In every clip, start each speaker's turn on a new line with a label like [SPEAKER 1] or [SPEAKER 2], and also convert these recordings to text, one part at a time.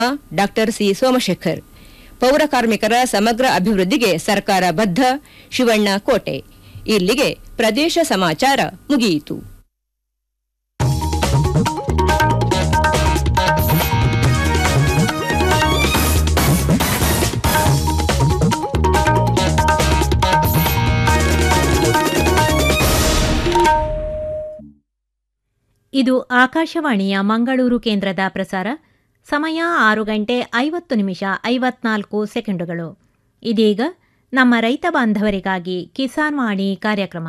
[SPEAKER 1] Doctor C Somashekar ಪೌರ ಕಾರ್ಮಿಕರ ಸಮಗ್ರ ಅಭಿವೃದ್ಧಿಗೆ ಸರ್ಕಾರ ಬದ್ಧ ಶಿವಣ್ಣ ಕೋಟೆ ಇಲ್ಲಿಗೆ ಪ್ರದೇಶ ಸಮಾಚಾರ ಮುಗಿಯಿತು
[SPEAKER 2] ಇದು ಆಕಾಶವಾಣಿಯ ಮಂಗಳೂರು ಕೇಂದ್ರದ ಪ್ರಸಾರ ಸಮಯ ಆರು ಗಂಟೆ ಐವತ್ತು ನಿಮಿಷ ಐವತ್ನಾಲ್ಕು ಸೆಕೆಂಡುಗಳು ಇದೀಗ ನಮ್ಮ ರೈತ ಬಾಂಧವರಿಗಾಗಿ ಕಿಸಾನ್ ವಾಣಿ ಕಾರ್ಯಕ್ರಮ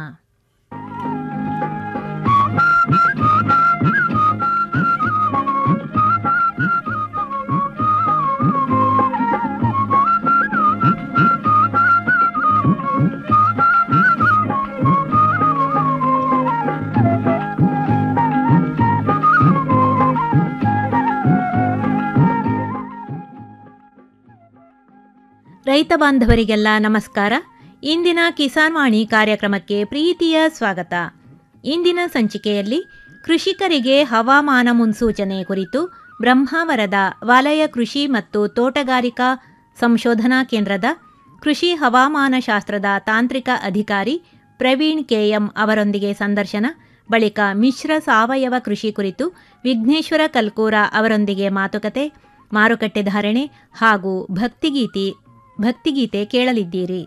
[SPEAKER 2] ರೈತ ಬಾಂಧವರಿಗೆಲ್ಲ ನಮಸ್ಕಾರ ಇಂದಿನ ಕಿಸಾನ್ ವಾಣಿ ಕಾರ್ಯಕ್ರಮಕ್ಕೆ ಪ್ರೀತಿಯ ಸ್ವಾಗತ ಇಂದಿನ ಸಂಚಿಕೆಯಲ್ಲಿ ಕೃಷಿಕರಿಗೆ ಹವಾಮಾನ ಮುನ್ಸೂಚನೆ ಕುರಿತು ಬ್ರಹ್ಮಾವರದ ವಲಯ ಕೃಷಿ ಮತ್ತು ತೋಟಗಾರಿಕಾ ಸಂಶೋಧನಾ ಕೇಂದ್ರದ ಕೃಷಿ ಹವಾಮಾನ ಶಾಸ್ತ್ರದ ತಾಂತ್ರಿಕ ಅಧಿಕಾರಿ ಪ್ರವೀಣ್ ಕೆಎಂ ಅವರೊಂದಿಗೆ ಸಂದರ್ಶನ ಬಳಿಕ ಮಿಶ್ರ ಸಾವಯವ ಕೃಷಿ ಕುರಿತು ವಿಘ್ನೇಶ್ವರ ಕಲ್ಕೂರ ಅವರೊಂದಿಗೆ ಮಾತುಕತೆ ಮಾರುಕಟ್ಟೆ ಧಾರಣೆ ಹಾಗೂ ಭಕ್ತಿಗೀತಿ ಭಕ್ತಿಗೀತೆ ಕೇಳಲಿದ್ದೀರಿ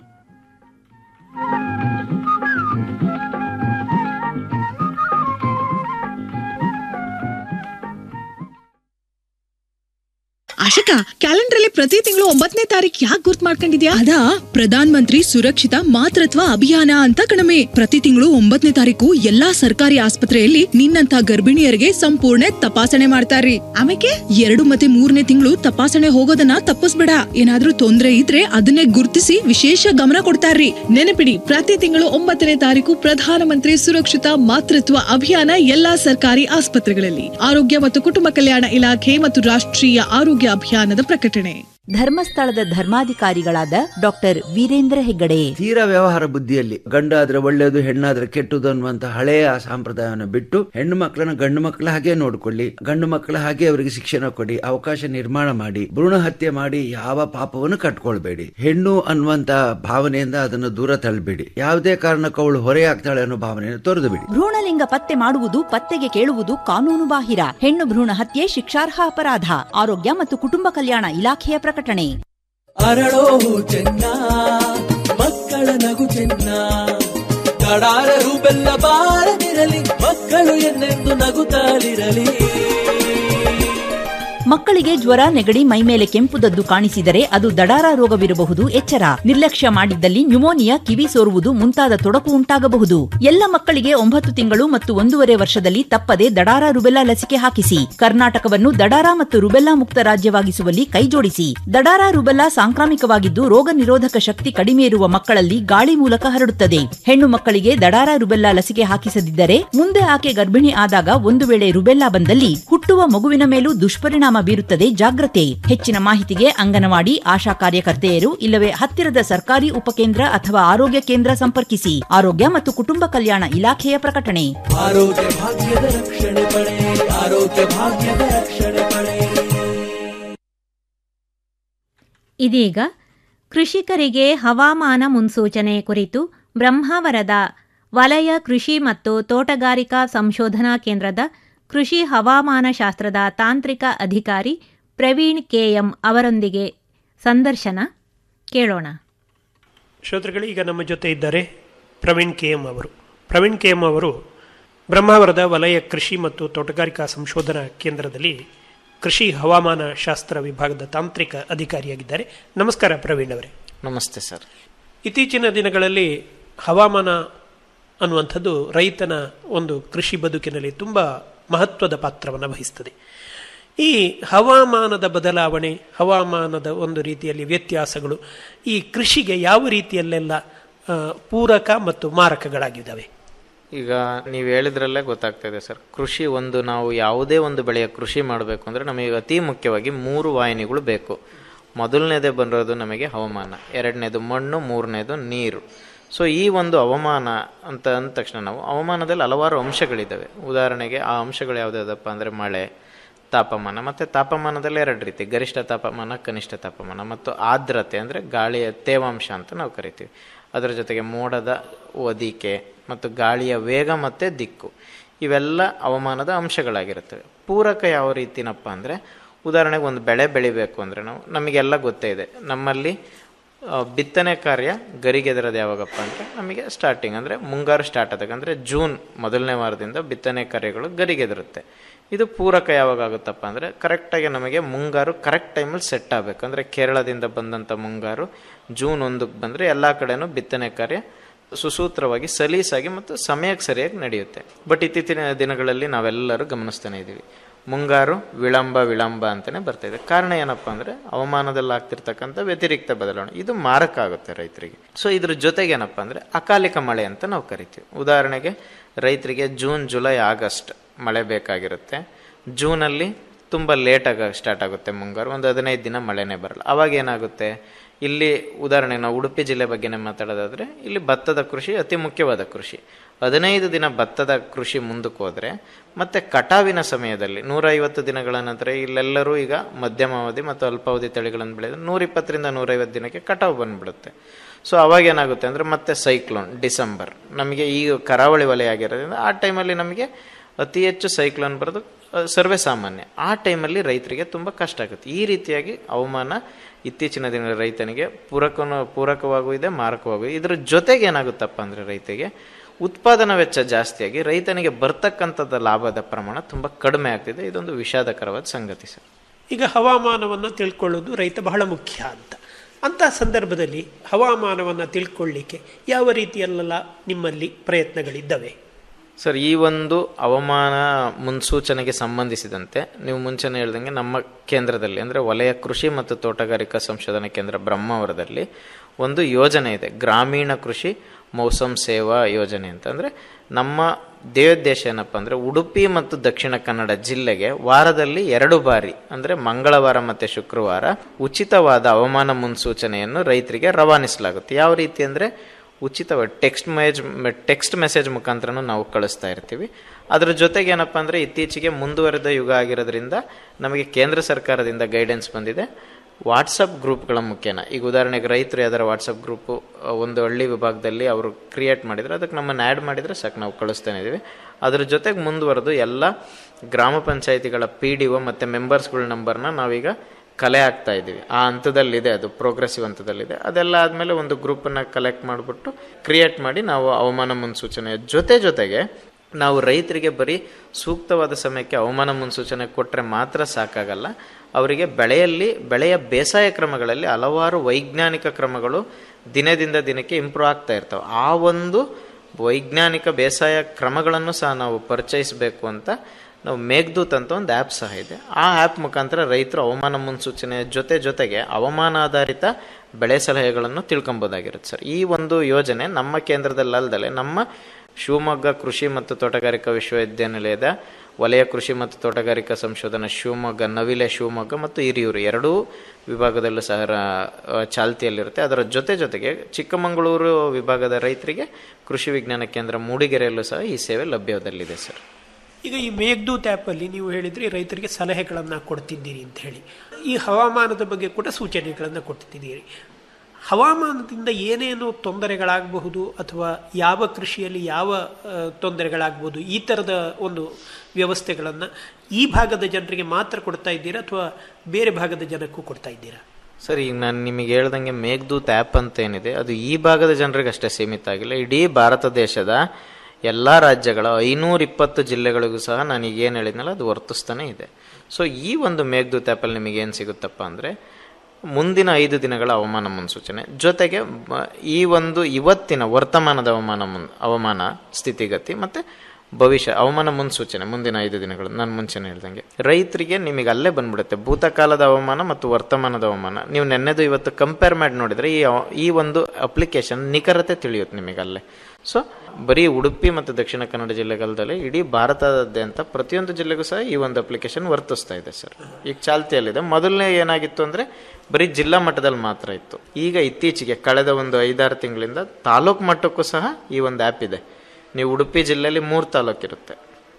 [SPEAKER 3] ಆಶಿಕಾ ಕ್ಯಾಲೆಂಡರ್ ಅಲ್ಲಿ ಪ್ರತಿ ತಿಂಗಳು ಒಂಬತ್ತನೇ ತಾರೀಕು ಯಾಕೆ ಗುರ್ತ್ ಮಾಡ್ಕೊಂಡಿದ್ಯಾ
[SPEAKER 4] ಅದಾ ಪ್ರಧಾನ್ ಮಂತ್ರಿ ಸುರಕ್ಷಿತ ಮಾತೃತ್ವ ಅಭಿಯಾನ ಅಂತ ಕಣಮೆ ಪ್ರತಿ ತಿಂಗಳು ಒಂಬತ್ತನೇ ತಾರೀಕು ಎಲ್ಲಾ ಸರ್ಕಾರಿ ಆಸ್ಪತ್ರೆಯಲ್ಲಿ ನಿನ್ನಂತ ಗರ್ಭಿಣಿಯರಿಗೆ ಸಂಪೂರ್ಣ ತಪಾಸಣೆ ಮಾಡ್ತಾರ್ರಿ
[SPEAKER 3] ಆಮೇಲೆ
[SPEAKER 4] ಎರಡು ಮತ್ತೆ ಮೂರನೇ ತಿಂಗಳು ತಪಾಸಣೆ ಹೋಗೋದನ್ನ ತಪ್ಪಿಸ್ಬೇಡ ಏನಾದ್ರೂ ತೊಂದ್ರೆ ಇದ್ರೆ ಅದನ್ನೇ ಗುರ್ತಿಸಿ ವಿಶೇಷ ಗಮನ ಕೊಡ್ತಾರ್ರಿ
[SPEAKER 3] ನೆನಪಿಡಿ ಪ್ರತಿ ತಿಂಗಳು ಒಂಬತ್ತನೇ ತಾರೀಕು ಪ್ರಧಾನಮಂತ್ರಿ ಸುರಕ್ಷಿತ ಮಾತೃತ್ವ ಅಭಿಯಾನ ಎಲ್ಲಾ ಸರ್ಕಾರಿ ಆಸ್ಪತ್ರೆಗಳಲ್ಲಿ ಆರೋಗ್ಯ ಮತ್ತು ಕುಟುಂಬ ಕಲ್ಯಾಣ ಇಲಾಖೆ ಮತ್ತು ರಾಷ್ಟ್ರೀಯ ಆರೋಗ್ಯ ಅಭಿಯಾನದ ಪ್ರಕಟಣೆ
[SPEAKER 5] ಧರ್ಮಸ್ಥಳದ ಧರ್ಮಾಧಿಕಾರಿಗಳಾದ ಡಾಕ್ಟರ್ ವೀರೇಂದ್ರ ಹೆಗ್ಗಡೆ
[SPEAKER 6] ತೀರಾ ವ್ಯವಹಾರ ಬುದ್ಧಿಯಲ್ಲಿ ಗಂಡಾದ್ರೆ ಒಳ್ಳೇದು ಹೆಣ್ಣಾದ್ರೆ ಕೆಟ್ಟದು ಅನ್ನುವಂತ ಹಳೆಯ ಸಂಪ್ರದಾಯವನ್ನು ಬಿಟ್ಟು ಹೆಣ್ಣು ಮಕ್ಕಳನ್ನ ಗಂಡು ಮಕ್ಕಳ ಹಾಗೆ ನೋಡ್ಕೊಳ್ಳಿ ಗಂಡು ಮಕ್ಕಳ ಹಾಗೆ ಅವರಿಗೆ ಶಿಕ್ಷಣ ಕೊಡಿ ಅವಕಾಶ ನಿರ್ಮಾಣ ಮಾಡಿ ಭ್ರೂಣ ಹತ್ಯೆ ಮಾಡಿ ಯಾವ ಪಾಪವನ್ನು ಕಟ್ಕೊಳ್ಬೇಡಿ ಹೆಣ್ಣು ಅನ್ನುವಂತ ಭಾವನೆಯಿಂದ ಅದನ್ನು ದೂರ ತಳ್ಳಬೇಡಿ ಯಾವುದೇ ಕಾರಣಕ್ಕೂ ಅವಳು ಹೊರೆಯಾಗ್ತಾಳೆ ಅನ್ನೋ ಭಾವನೆಯನ್ನು ತೊರೆದು ಬಿಡಿ
[SPEAKER 5] ಭ್ರೂಣಲಿಂಗ ಪತ್ತೆ ಮಾಡುವುದು ಪತ್ತೆಗೆ ಕೇಳುವುದು ಕಾನೂನು ಬಾಹಿರ ಹೆಣ್ಣು ಭ್ರೂಣ ಹತ್ಯೆ ಶಿಕ್ಷಾರ್ಹ ಅಪರಾಧ ಆರೋಗ್ಯ ಮತ್ತು ಕುಟುಂಬ ಕಲ್ಯಾಣ ಇಲಾಖೆಯ ಪ್ರಕಟಣೆ
[SPEAKER 7] ಅರಳೋ ಚೆನ್ನ ಮಕ್ಕಳ ನಗು ಚೆನ್ನ ಕಡಾರರು ಬೆಲ್ಲ ಬಾರದಿರಲಿ ಮಕ್ಕಳು ಎನ್ನೆಂದು ನಗುತ್ತಾಳಿರಲಿ
[SPEAKER 5] ಮಕ್ಕಳಿಗೆ ಜ್ವರ ನೆಗಡಿ ಮೈಮೇಲೆ ಕೆಂಪುದದ್ದು ಕಾಣಿಸಿದರೆ ಅದು ದಡಾರ ರೋಗವಿರಬಹುದು ಎಚ್ಚರ ನಿರ್ಲಕ್ಷ್ಯ ಮಾಡಿದ್ದಲ್ಲಿ ನ್ಯುಮೋನಿಯಾ ಕಿವಿ ಸೋರುವುದು ಮುಂತಾದ ತೊಡಕು ಉಂಟಾಗಬಹುದು ಎಲ್ಲ ಮಕ್ಕಳಿಗೆ ಒಂಬತ್ತು ತಿಂಗಳು ಮತ್ತು ಒಂದೂವರೆ ವರ್ಷದಲ್ಲಿ ತಪ್ಪದೆ ದಡಾರ ರುಬೆಲ್ಲಾ ಲಸಿಕೆ ಹಾಕಿಸಿ ಕರ್ನಾಟಕವನ್ನು ದಡಾರ ಮತ್ತು ರುಬೆಲ್ಲಾ ಮುಕ್ತ ರಾಜ್ಯವಾಗಿಸುವಲ್ಲಿ ಕೈಜೋಡಿಸಿ ದಡಾರ ರುಬೆಲ್ಲಾ ಸಾಂಕ್ರಾಮಿಕವಾಗಿದ್ದು ರೋಗ ನಿರೋಧಕ ಶಕ್ತಿ ಕಡಿಮೆ ಇರುವ ಮಕ್ಕಳಲ್ಲಿ ಗಾಳಿ ಮೂಲಕ ಹರಡುತ್ತದೆ ಹೆಣ್ಣು ಮಕ್ಕಳಿಗೆ ದಡಾರ ರುಬೆಲ್ಲಾ ಲಸಿಕೆ ಹಾಕಿಸದಿದ್ದರೆ ಮುಂದೆ ಆಕೆ ಗರ್ಭಿಣಿ ಆದಾಗ ಒಂದು ವೇಳೆ ರುಬೆಲ್ಲಾ ಬಂದಲ್ಲಿ ಹುಟ್ಟುವ ಮಗುವಿನ ಮೇಲೂ ದುಷ್ಪರಿಣಾಮ ಬೀರುತ್ತದೆ ಜಾಗ್ರತೆ ಹೆಚ್ಚಿನ ಮಾಹಿತಿಗೆ ಅಂಗನವಾಡಿ ಆಶಾ ಕಾರ್ಯಕರ್ತೆಯರು ಇಲ್ಲವೇ ಹತ್ತಿರದ ಸರ್ಕಾರಿ ಉಪಕೇಂದ್ರ ಅಥವಾ ಆರೋಗ್ಯ ಕೇಂದ್ರ ಸಂಪರ್ಕಿಸಿ ಆರೋಗ್ಯ ಮತ್ತು ಕುಟುಂಬ ಕಲ್ಯಾಣ ಇಲಾಖೆಯ ಪ್ರಕಟಣೆ
[SPEAKER 7] ಆರೋಗ್ಯ ಭಾಗ್ಯದ ರಕ್ಷಣೆ ಪಡೆ ಆರೋಗ್ಯ ಭಾಗ್ಯದ ರಕ್ಷಣೆ ಪಡೆ
[SPEAKER 2] ಇದೀಗ ಕೃಷಿಕರಿಗೆ ಹವಾಮಾನ ಮುನ್ಸೂಚನೆ ಕುರಿತು ಬ್ರಹ್ಮಾವರದ ವಲಯ ಕೃಷಿ ಮತ್ತು ತೋಟಗಾರಿಕಾ ಸಂಶೋಧನಾ ಕೇಂದ್ರದ ಕೃಷಿ ಹವಾಮಾನ ಶಾಸ್ತ್ರದ ತಾಂತ್ರಿಕ ಅಧಿಕಾರಿ ಪ್ರವೀಣ್ ಕೆಎಂ ಅವರೊಂದಿಗೆ ಸಂದರ್ಶನ ಕೇಳೋಣ
[SPEAKER 8] ಶ್ರೋತೃಗಳು ಈಗ ನಮ್ಮ ಜೊತೆ ಇದ್ದಾರೆ ಪ್ರವೀಣ್ ಕೆ ಎಂ ಅವರು ಪ್ರವೀಣ್ ಕೆ ಎಂ ಅವರು ಬ್ರಹ್ಮಾವರದ ವಲಯ ಕೃಷಿ ಮತ್ತು ತೋಟಗಾರಿಕಾ ಸಂಶೋಧನಾ ಕೇಂದ್ರದಲ್ಲಿ ಕೃಷಿ ಹವಾಮಾನ ಶಾಸ್ತ್ರ ವಿಭಾಗದ ತಾಂತ್ರಿಕ ಅಧಿಕಾರಿಯಾಗಿದ್ದಾರೆ ನಮಸ್ಕಾರ ಪ್ರವೀಣ್ ಅವರೇ
[SPEAKER 9] ನಮಸ್ತೆ ಸರ್
[SPEAKER 8] ಇತ್ತೀಚಿನ ದಿನಗಳಲ್ಲಿ ಹವಾಮಾನ ಅನ್ನುವಂಥದ್ದು ರೈತನ ಒಂದು ಕೃಷಿ ಬದುಕಿನಲ್ಲಿ ತುಂಬ ಮಹತ್ವದ ಪಾತ್ರವನ್ನು ವಹಿಸ್ತದೆ ಈ ಹವಾಮಾನದ ಬದಲಾವಣೆ ಹವಾಮಾನದ ಒಂದು ರೀತಿಯಲ್ಲಿ ವ್ಯತ್ಯಾಸಗಳು ಈ ಕೃಷಿಗೆ ಯಾವ ರೀತಿಯಲ್ಲೆಲ್ಲ ಆ, ಪೂರಕ ಮತ್ತು ಮಾರಕಗಳಾಗಿದ್ದಾವೆ
[SPEAKER 9] ಈಗ ನೀವು ಹೇಳಿದ್ರಲ್ಲೇ ಗೊತ್ತಾಗ್ತಾ ಇದೆ ಸರ್ ಕೃಷಿ ಒಂದು ನಾವು ಯಾವುದೇ ಒಂದು ಬೆಳೆಯ ಕೃಷಿ ಮಾಡಬೇಕು ಅಂದರೆ ನಮಗೆ ಅತಿ ಮುಖ್ಯವಾಗಿ ಮೂರು ವಾಹಿನಿಗಳು ಬೇಕು ಮೊದಲನೇದೇ ಬಂದಿರೋದು ನಮಗೆ ಹವಾಮಾನ ಎರಡನೇದು ಮಣ್ಣು ಮೂರನೇದು ನೀರು ಸೊ ಈ ಒಂದು ಹವಾಮಾನ ಅಂತ ಅಂದ ತಕ್ಷಣ ನಾವು ಹವಾಮಾನದಲ್ಲಿ ಹಲವಾರು ಅಂಶಗಳಿದ್ದಾವೆ ಉದಾಹರಣೆಗೆ ಆ ಅಂಶಗಳು ಯಾವುದ್ಯಾವುದಪ್ಪ ಅಂದರೆ ಮಳೆ ತಾಪಮಾನ ಮತ್ತು ತಾಪಮಾನದಲ್ಲಿ ಎರಡು ರೀತಿ ಗರಿಷ್ಠ ತಾಪಮಾನ ಕನಿಷ್ಠ ತಾಪಮಾನ ಮತ್ತು ಆರ್ದ್ರತೆ ಅಂದರೆ ಗಾಳಿಯ ತೇವಾಂಶ ಅಂತ ನಾವು ಕರಿತೀವಿ ಅದರ ಜೊತೆಗೆ ಮೋಡದ ಒದಿಕೆ ಮತ್ತು ಗಾಳಿಯ ವೇಗ ಮತ್ತು ದಿಕ್ಕು ಇವೆಲ್ಲ ಹವಾಮಾನದ ಅಂಶಗಳಾಗಿರುತ್ತವೆ ಪೂರಕ ಯಾವ ರೀತಿನಪ್ಪ ಅಂದರೆ ಉದಾಹರಣೆಗೆ ಒಂದು ಬೆಳೆ ಬೆಳಿಬೇಕು ಅಂದರೆ ನಾವು ನಮಗೆಲ್ಲ ಗೊತ್ತೇ ಇದೆ ನಮ್ಮಲ್ಲಿ ಆ, ಬಿತ್ತನೆ ಕಾರ್ಯ ಗರಿಗೆದರದು ಯಾವಾಗಪ್ಪ ಅಂದರೆ ನಮಗೆ ಸ್ಟಾರ್ಟಿಂಗ್ ಅಂದರೆ ಮುಂಗಾರು ಸ್ಟಾರ್ಟ್ ಆದಾಗ ಅಂದರೆ ಜೂನ್ ಮೊದಲನೇ ವಾರದಿಂದ ಬಿತ್ತನೆ ಕಾರ್ಯಗಳು ಗರಿಗೆದರುತ್ತೆ ಇದು ಪೂರಕ ಯಾವಾಗ ಆಗುತ್ತಪ್ಪ ಅಂದರೆ ಕರೆಕ್ಟಾಗಿ ನಮಗೆ ಮುಂಗಾರು ಕರೆಕ್ಟ್ ಟೈಮಲ್ಲಿ ಸೆಟ್ ಆಗಬೇಕು ಅಂದರೆ ಕೇರಳದಿಂದ ಬಂದಂಥ ಮುಂಗಾರು ಜೂನ್ ಒಂದಕ್ಕೆ ಬಂದರೆ ಎಲ್ಲ ಕಡೆನೂ ಬಿತ್ತನೆ ಕಾರ್ಯ ಸುಸೂತ್ರವಾಗಿ ಸಲೀಸಾಗಿ ಮತ್ತು ಸಮಯಕ್ಕೆ ಸರಿಯಾಗಿ ನಡೆಯುತ್ತೆ ಬಟ್ ಇತ್ತೀಚಿನ ದಿನಗಳಲ್ಲಿ ನಾವೆಲ್ಲರೂ ಗಮನಿಸ್ತಾನೆ ಇದ್ದೀವಿ ಮುಂಗಾರು ವಿಳಂಬ ವಿಳಂಬ ಅಂತಲೇ ಬರ್ತಾ ಇದೆ ಕಾರಣ ಏನಪ್ಪ ಅಂದರೆ ಹವಾಮಾನದಲ್ಲಿ ಆಗ್ತಿರ್ತಕ್ಕಂಥ ವ್ಯತಿರಿಕ್ತ ಬದಲಾವಣೆ ಇದು ಮಾರಕ ಆಗುತ್ತೆ ರೈತರಿಗೆ ಸೊ ಇದ್ರ ಜೊತೆಗೆ ಏನಪ್ಪ ಅಂದರೆ ಅಕಾಲಿಕ ಮಳೆ ಅಂತ ನಾವು ಕರಿತೀವಿ ಉದಾಹರಣೆಗೆ ರೈತರಿಗೆ ಜೂನ್ ಜುಲೈ ಆಗಸ್ಟ್ ಮಳೆ ಬೇಕಾಗಿರುತ್ತೆ ಜೂನಲ್ಲಿ ತುಂಬ ಲೇಟಾಗಿ ಸ್ಟಾರ್ಟ್ ಆಗುತ್ತೆ ಮುಂಗಾರು ಒಂದು ಹದಿನೈದು ದಿನ ಮಳೆನೇ ಬರಲ್ಲ ಅವಾಗ ಏನಾಗುತ್ತೆ ಇಲ್ಲಿ ಉದಾಹರಣೆಗೆ ನಾವು ಉಡುಪಿ ಜಿಲ್ಲೆ ಬಗ್ಗೆನೇ ಮಾತಾಡೋದಾದರೆ ಇಲ್ಲಿ ಭತ್ತದ ಕೃಷಿ ಅತಿ ಮುಖ್ಯವಾದ ಕೃಷಿ ಹದಿನೈದು ದಿನ ಭತ್ತದ ಕೃಷಿ ಮುಂದಕ್ಕೆ ಹೋದರೆ ಮತ್ತು ಕಟಾವಿನ ಸಮಯದಲ್ಲಿ ನೂರೈವತ್ತು ದಿನಗಳ ನಂತರ ಇಲ್ಲೆಲ್ಲರೂ ಈಗ ಮಧ್ಯಮಾವಧಿ ಮತ್ತು ಅಲ್ಪಾವಧಿ ತಳಿಗಳನ್ನು ಬೆಳೆದು ನೂರಿಪ್ಪತ್ತರಿಂದ ನೂರೈವತ್ತು ದಿನಕ್ಕೆ ಕಟಾವು ಬಂದ್ಬಿಡುತ್ತೆ ಸೊ ಅವಾಗ ಏನಾಗುತ್ತೆ ಅಂದರೆ ಮತ್ತೆ ಸೈಕ್ಲೋನ್ ಡಿಸೆಂಬರ್ ನಮಗೆ ಈಗ ಕರಾವಳಿ ವಲಯ ಆಗಿರೋದ್ರಿಂದ ಆ ಟೈಮಲ್ಲಿ ನಮಗೆ ಅತಿ ಹೆಚ್ಚು ಸೈಕ್ಲೋನ್ ಬರೋದು ಆ, ಸರ್ವೇ ಸಾಮಾನ್ಯ ಆ ಟೈಮಲ್ಲಿ ರೈತರಿಗೆ ತುಂಬ ಕಷ್ಟ ಆಗುತ್ತೆ ಈ ರೀತಿಯಾಗಿ ಹವಾಮಾನ ಇತ್ತೀಚಿನ ದಿನ ರೈತನಿಗೆ ಪೂರಕನು ಪೂರಕವಾಗೂ ಇದೆ ಮಾರಕವಾಗೂ ಇದೆ. ಇದ್ರ ಜೊತೆಗೆ ಏನಾಗುತ್ತಪ್ಪ ಅಂದರೆ ರೈತರಿಗೆ ಉತ್ಪಾದನಾ ವೆಚ್ಚ ಜಾಸ್ತಿಯಾಗಿ ರೈತನಿಗೆ ಬರ್ತಕ್ಕಂಥದ್ದು ಲಾಭದ ಪ್ರಮಾಣ ತುಂಬ ಕಡಿಮೆ ಆಗ್ತಿದೆ ಇದೊಂದು ವಿಷಾದಕರವಾದ ಸಂಗತಿ ಸರ್
[SPEAKER 8] ಈಗ ಹವಾಮಾನವನ್ನು ತಿಳ್ಕೊಳ್ಳೋದು ರೈತ ಬಹಳ ಮುಖ್ಯ ಅಂತ ಅಂತಹ ಸಂದರ್ಭದಲ್ಲಿ ಹವಾಮಾನವನ್ನು ತಿಳ್ಕೊಳ್ಳಿಕ್ಕೆ ಯಾವ ರೀತಿಯಲ್ಲೆಲ್ಲ ನಿಮ್ಮಲ್ಲಿ ಪ್ರಯತ್ನಗಳಿದ್ದಾವೆ
[SPEAKER 9] ಸರ್ ಈ ಒಂದು ಹವಾಮಾನ ಮುನ್ಸೂಚನೆಗೆ ಸಂಬಂಧಿಸಿದಂತೆ ನೀವು ಮುಂಚೆನೇ ಹೇಳ್ದಂಗೆ ನಮ್ಮ ಕೇಂದ್ರದಲ್ಲಿ ಅಂದರೆ ವಲಯ ಕೃಷಿ ಮತ್ತು ತೋಟಗಾರಿಕಾ ಸಂಶೋಧನಾ ಕೇಂದ್ರ ಬ್ರಹ್ಮಾವರದಲ್ಲಿ ಒಂದು ಯೋಜನೆ ಇದೆ ಗ್ರಾಮೀಣ ಕೃಷಿ ಮೌಸಮ್ ಸೇವಾ ಯೋಜನೆ ಅಂತ ಅಂದರೆ ನಮ್ಮ ದೇವೋದ್ದೇಶ ಏನಪ್ಪ ಅಂದರೆ ಉಡುಪಿ ಮತ್ತು ದಕ್ಷಿಣ ಕನ್ನಡ ಜಿಲ್ಲೆಗೆ ವಾರದಲ್ಲಿ ಎರಡು ಬಾರಿ ಅಂದರೆ ಮಂಗಳವಾರ ಮತ್ತು ಶುಕ್ರವಾರ ಉಚಿತವಾದ ಹವಾಮಾನ ಮುನ್ಸೂಚನೆಯನ್ನು ರೈತರಿಗೆ ರವಾನಿಸಲಾಗುತ್ತೆ ಯಾವ ರೀತಿ ಅಂದರೆ ಉಚಿತವಾಗಿ ಟೆಕ್ಸ್ಟ್ ಮೆಜ್ ಟೆಕ್ಸ್ಟ್ ಮೆಸೇಜ್ ಮುಖಾಂತರನೂ ನಾವು ಕಳಿಸ್ತಾ ಇರ್ತೀವಿ ಅದರ ಜೊತೆಗೆ ಏನಪ್ಪ ಅಂದರೆ ಇತ್ತೀಚೆಗೆ ಮುಂದುವರೆದ ಯುಗ ಆಗಿರೋದ್ರಿಂದ ನಮಗೆ ಕೇಂದ್ರ ಸರ್ಕಾರದಿಂದ ಗೈಡೆನ್ಸ್ ಬಂದಿದೆ ವಾಟ್ಸಪ್ ಗ್ರೂಪ್ಗಳ ಮುಖೇನ ಈಗ ಉದಾಹರಣೆಗೆ ರೈತರು ಯಾವ್ದಾರ ವಾಟ್ಸಪ್ ಗ್ರೂಪು ಒಂದು ಹಳ್ಳಿ ವಿಭಾಗದಲ್ಲಿ ಅವರು ಕ್ರಿಯೇಟ್ ಮಾಡಿದರೆ ಅದಕ್ಕೆ ನಮ್ಮನ್ನು ಆ್ಯಡ್ ಮಾಡಿದರೆ ಸಾಕು ನಾವು ಕಳಿಸ್ತಾನೆ ಇದ್ದೀವಿ ಅದ್ರ ಜೊತೆಗೆ ಮುಂದುವರೆದು ಎಲ್ಲ ಗ್ರಾಮ ಪಂಚಾಯಿತಿಗಳ ಪಿ ಡಿ ಒ ಮತ್ತು ಮೆಂಬರ್ಸ್ಗಳ ನಂಬರ್ನ ನಾವೀಗ ಕಲೆ ಆಗ್ತಾ ಇದ್ದೀವಿ ಆ ಹಂತದಲ್ಲಿದೆ ಅದು ಪ್ರೋಗ್ರೆಸಿವ್ ಹಂತದಲ್ಲಿದೆ ಅದೆಲ್ಲ ಆದಮೇಲೆ ಒಂದು ಗ್ರೂಪನ್ನು ಕಲೆಕ್ಟ್ ಮಾಡಿಬಿಟ್ಟು ಕ್ರಿಯೇಟ್ ಮಾಡಿ ನಾವು ಹವಾಮಾನ ಮುನ್ಸೂಚನೆಯ ಜೊತೆ ಜೊತೆಗೆ ನಾವು ರೈತರಿಗೆ ಬರೀ ಸೂಕ್ತವಾದ ಸಮಯಕ್ಕೆ ಹವಾಮಾನ ಮುನ್ಸೂಚನೆ ಕೊಟ್ಟರೆ ಮಾತ್ರ ಸಾಕಾಗಲ್ಲ ಅವರಿಗೆ ಬೆಳೆಯಲ್ಲಿ ಬೆಳೆಯ ಬೇಸಾಯ ಕ್ರಮಗಳಲ್ಲಿ ಹಲವಾರು ವೈಜ್ಞಾನಿಕ ಕ್ರಮಗಳು ದಿನದಿಂದ ದಿನಕ್ಕೆ ಇಂಪ್ರೂವ್ ಆಗ್ತಾ ಇರ್ತವೆ ಆ ಒಂದು ವೈಜ್ಞಾನಿಕ ಬೇಸಾಯ ಕ್ರಮಗಳನ್ನು ಸಹ ನಾವು ಪರಿಚಯಿಸಬೇಕು ಅಂತ ನಾವು ಮೇಘದೂತ್ ಅಂತ ಒಂದು ಆ್ಯಪ್ ಸಹ ಇದೆ ಆ ಆ್ಯಪ್ ಮುಖಾಂತರ ರೈತರು ಹವಾಮಾನ ಮುನ್ಸೂಚನೆಯ ಜೊತೆ ಜೊತೆಗೆ ಹವಾಮಾನ ಆಧಾರಿತ ಬೆಳೆ ಸಲಹೆಗಳನ್ನು ತಿಳ್ಕೊಬೋದಾಗಿರುತ್ತೆ ಸರ್ ಈ ಒಂದು ಯೋಜನೆ ನಮ್ಮ ಕೇಂದ್ರದಲ್ಲಿ ಅಲ್ಲದಲೆ ನಮ್ಮ ಶಿವಮೊಗ್ಗ ಕೃಷಿ ಮತ್ತು ತೋಟಗಾರಿಕಾ ವಿಶ್ವವಿದ್ಯಾನಿಲಯದ ವಲಯ ಕೃಷಿ ಮತ್ತು ತೋಟಗಾರಿಕಾ ಸಂಶೋಧನಾ ಶಿವಮೊಗ್ಗ ನವಿಲೆ ಶಿವಮೊಗ್ಗ ಮತ್ತು ಹಿರಿಯೂರು ಎರಡೂ ವಿಭಾಗದಲ್ಲೂ ಸಹ ರ- ಆ, ಚಾಲ್ತಿಯಲ್ಲಿರುತ್ತೆ ಅದರ ಜೊತೆ ಜೊತೆಗೆ ಚಿಕ್ಕಮಗಳೂರು ವಿಭಾಗದ ರೈತರಿಗೆ ಕೃಷಿ ವಿಜ್ಞಾನ ಕೇಂದ್ರ ಮೂಡಿಗೆರೆಯಲ್ಲೂ ಸಹ ಈ ಸೇವೆ ಲಭ್ಯದಲ್ಲಿದೆ ಸರ್
[SPEAKER 8] ಈಗ ಈ ಮೇಘದೂತ್ ಆ್ಯಪಲ್ಲಿ ನೀವು ಹೇಳಿದ್ರಿ ರೈತರಿಗೆ ಸಲಹೆಗಳನ್ನು ಕೊಡ್ತಿದ್ದೀರಿ ಅಂತ ಹೇಳಿ ಈ ಹವಾಮಾನದ ಬಗ್ಗೆ ಕೂಡ ಸೂಚನೆಗಳನ್ನು ಕೊಡ್ತಿದ್ದೀರಿ ಹವಾಮಾನದಿಂದ ಏನೇನು ತೊಂದರೆಗಳಾಗಬಹುದು ಅಥವಾ ಯಾವ ಕೃಷಿಯಲ್ಲಿ ಯಾವ ಆ, ತೊಂದರೆಗಳಾಗಬಹುದು ಈ ಥರದ ಒಂದು ವ್ಯವಸ್ಥೆಗಳನ್ನು ಈ ಭಾಗದ ಜನರಿಗೆ ಮಾತ್ರ ಕೊಡ್ತಾ ಇದ್ದೀರಾ ಅಥವಾ ಬೇರೆ ಭಾಗದ ಜನಕ್ಕೂ ಕೊಡ್ತಾ ಇದ್ದೀರಾ
[SPEAKER 9] ಸರ್ ಈಗ ನಾನು ನಿಮಗೆ ಹೇಳ್ದಂಗೆ ಮೇಘದೂತ್ ಆ್ಯಪ್ ಅಂತ ಏನಿದೆ ಅದು ಈ ಭಾಗದ ಜನರಿಗೆ ಅಷ್ಟೇ ಸೀಮಿತ ಆಗಿಲ್ಲ ಇಡೀ ಭಾರತ ದೇಶದ ಎಲ್ಲ ರಾಜ್ಯಗಳ ಐನೂರ ಇಪ್ಪತ್ತು ಜಿಲ್ಲೆಗಳಿಗೂ ಸಹ ನಾನು ಈಗ ಏನು ಹೇಳಿದ್ನಲ್ಲ ಅದು ವರ್ತಿಸ್ತಾನೆ ಇದೆ ಸೊ ಈ ಒಂದು ಮೇಘದೂತ್ ಆ್ಯಪಲ್ಲಿ ನಿಮಗೆ ಏನು ಸಿಗುತ್ತಪ್ಪ ಅಂದರೆ ಮುಂದಿನ ಐದು ದಿನಗಳ ಹವಾಮಾನ ಮುನ್ಸೂಚನೆ ಜೊತೆಗೆ ಮ- ಈ ಒಂದು ಇವತ್ತಿನ ವರ್ತಮಾನದ ಹವಾಮಾನ ಮುನ್ ಹವಾಮಾನ ಸ್ಥಿತಿಗತಿ ಮತ್ತು ಭವಿಷ್ಯ ಹವಾಮಾನ ಮುನ್ಸೂಚನೆ ಮುಂದಿನ ಐದು ದಿನಗಳು ನಾನು ಮುಂಚೆನೇ ಹೇಳ್ದಂಗೆ ರೈತರಿಗೆ ನಿಮಗೆ ಅಲ್ಲೇ ಬಂದ್ಬಿಡುತ್ತೆ ಭೂತಕಾಲದ ಹವಾಮಾನ ಮತ್ತು ವರ್ತಮಾನದ ಹವಾಮಾನ ನೀವು ನೆನ್ನೆದು ಇವತ್ತು ಕಂಪೇರ್ ಮಾಡಿ ನೋಡಿದರೆ ಈ ಹವ- ಈ ಒಂದು ಅಪ್ಲಿಕೇಶನ್ ನಿಖರತೆ ತಿಳಿಯುತ್ತೆ ನಿಮಗೆ ಅಲ್ಲೇ ಸೊ ಬರೀ ಉಡುಪಿ ಮತ್ತು ದಕ್ಷಿಣ ಕನ್ನಡ ಜಿಲ್ಲೆಗಳದಲ್ಲಿ ಇಡೀ ಭಾರತದಾದ್ಯಂತ ಪ್ರತಿಯೊಂದು ಜಿಲ್ಲೆಗೂ ಸಹ ಈ ಒಂದು ಅಪ್ಲಿಕೇಶನ್ ವರ್ತಿಸ್ತಾ ಇದೆ ಸರ್ ಈಗ ಚಾಲ್ತಿಯಲ್ಲಿದೆ ಮೊದಲನೇ ಏನಾಗಿತ್ತು ಅಂದರೆ ಬರೀ ಜಿಲ್ಲಾ ಮಟ್ಟದಲ್ಲಿ ಮಾತ್ರ ಇತ್ತು ಈಗ ಇತ್ತೀಚೆಗೆ ಕಳೆದ ಒಂದು ಐದಾರು ತಿಂಗಳಿಂದ ತಾಲೂಕು ಮಟ್ಟಕ್ಕೂ ಸಹ ಈ ಒಂದು ಆ್ಯಪ್ ಇದೆ ನೀವು ಉಡುಪಿ ಜಿಲ್ಲೆಯಲ್ಲಿ ಮೂರು ತಾಲೂಕು ಇರುತ್ತೆ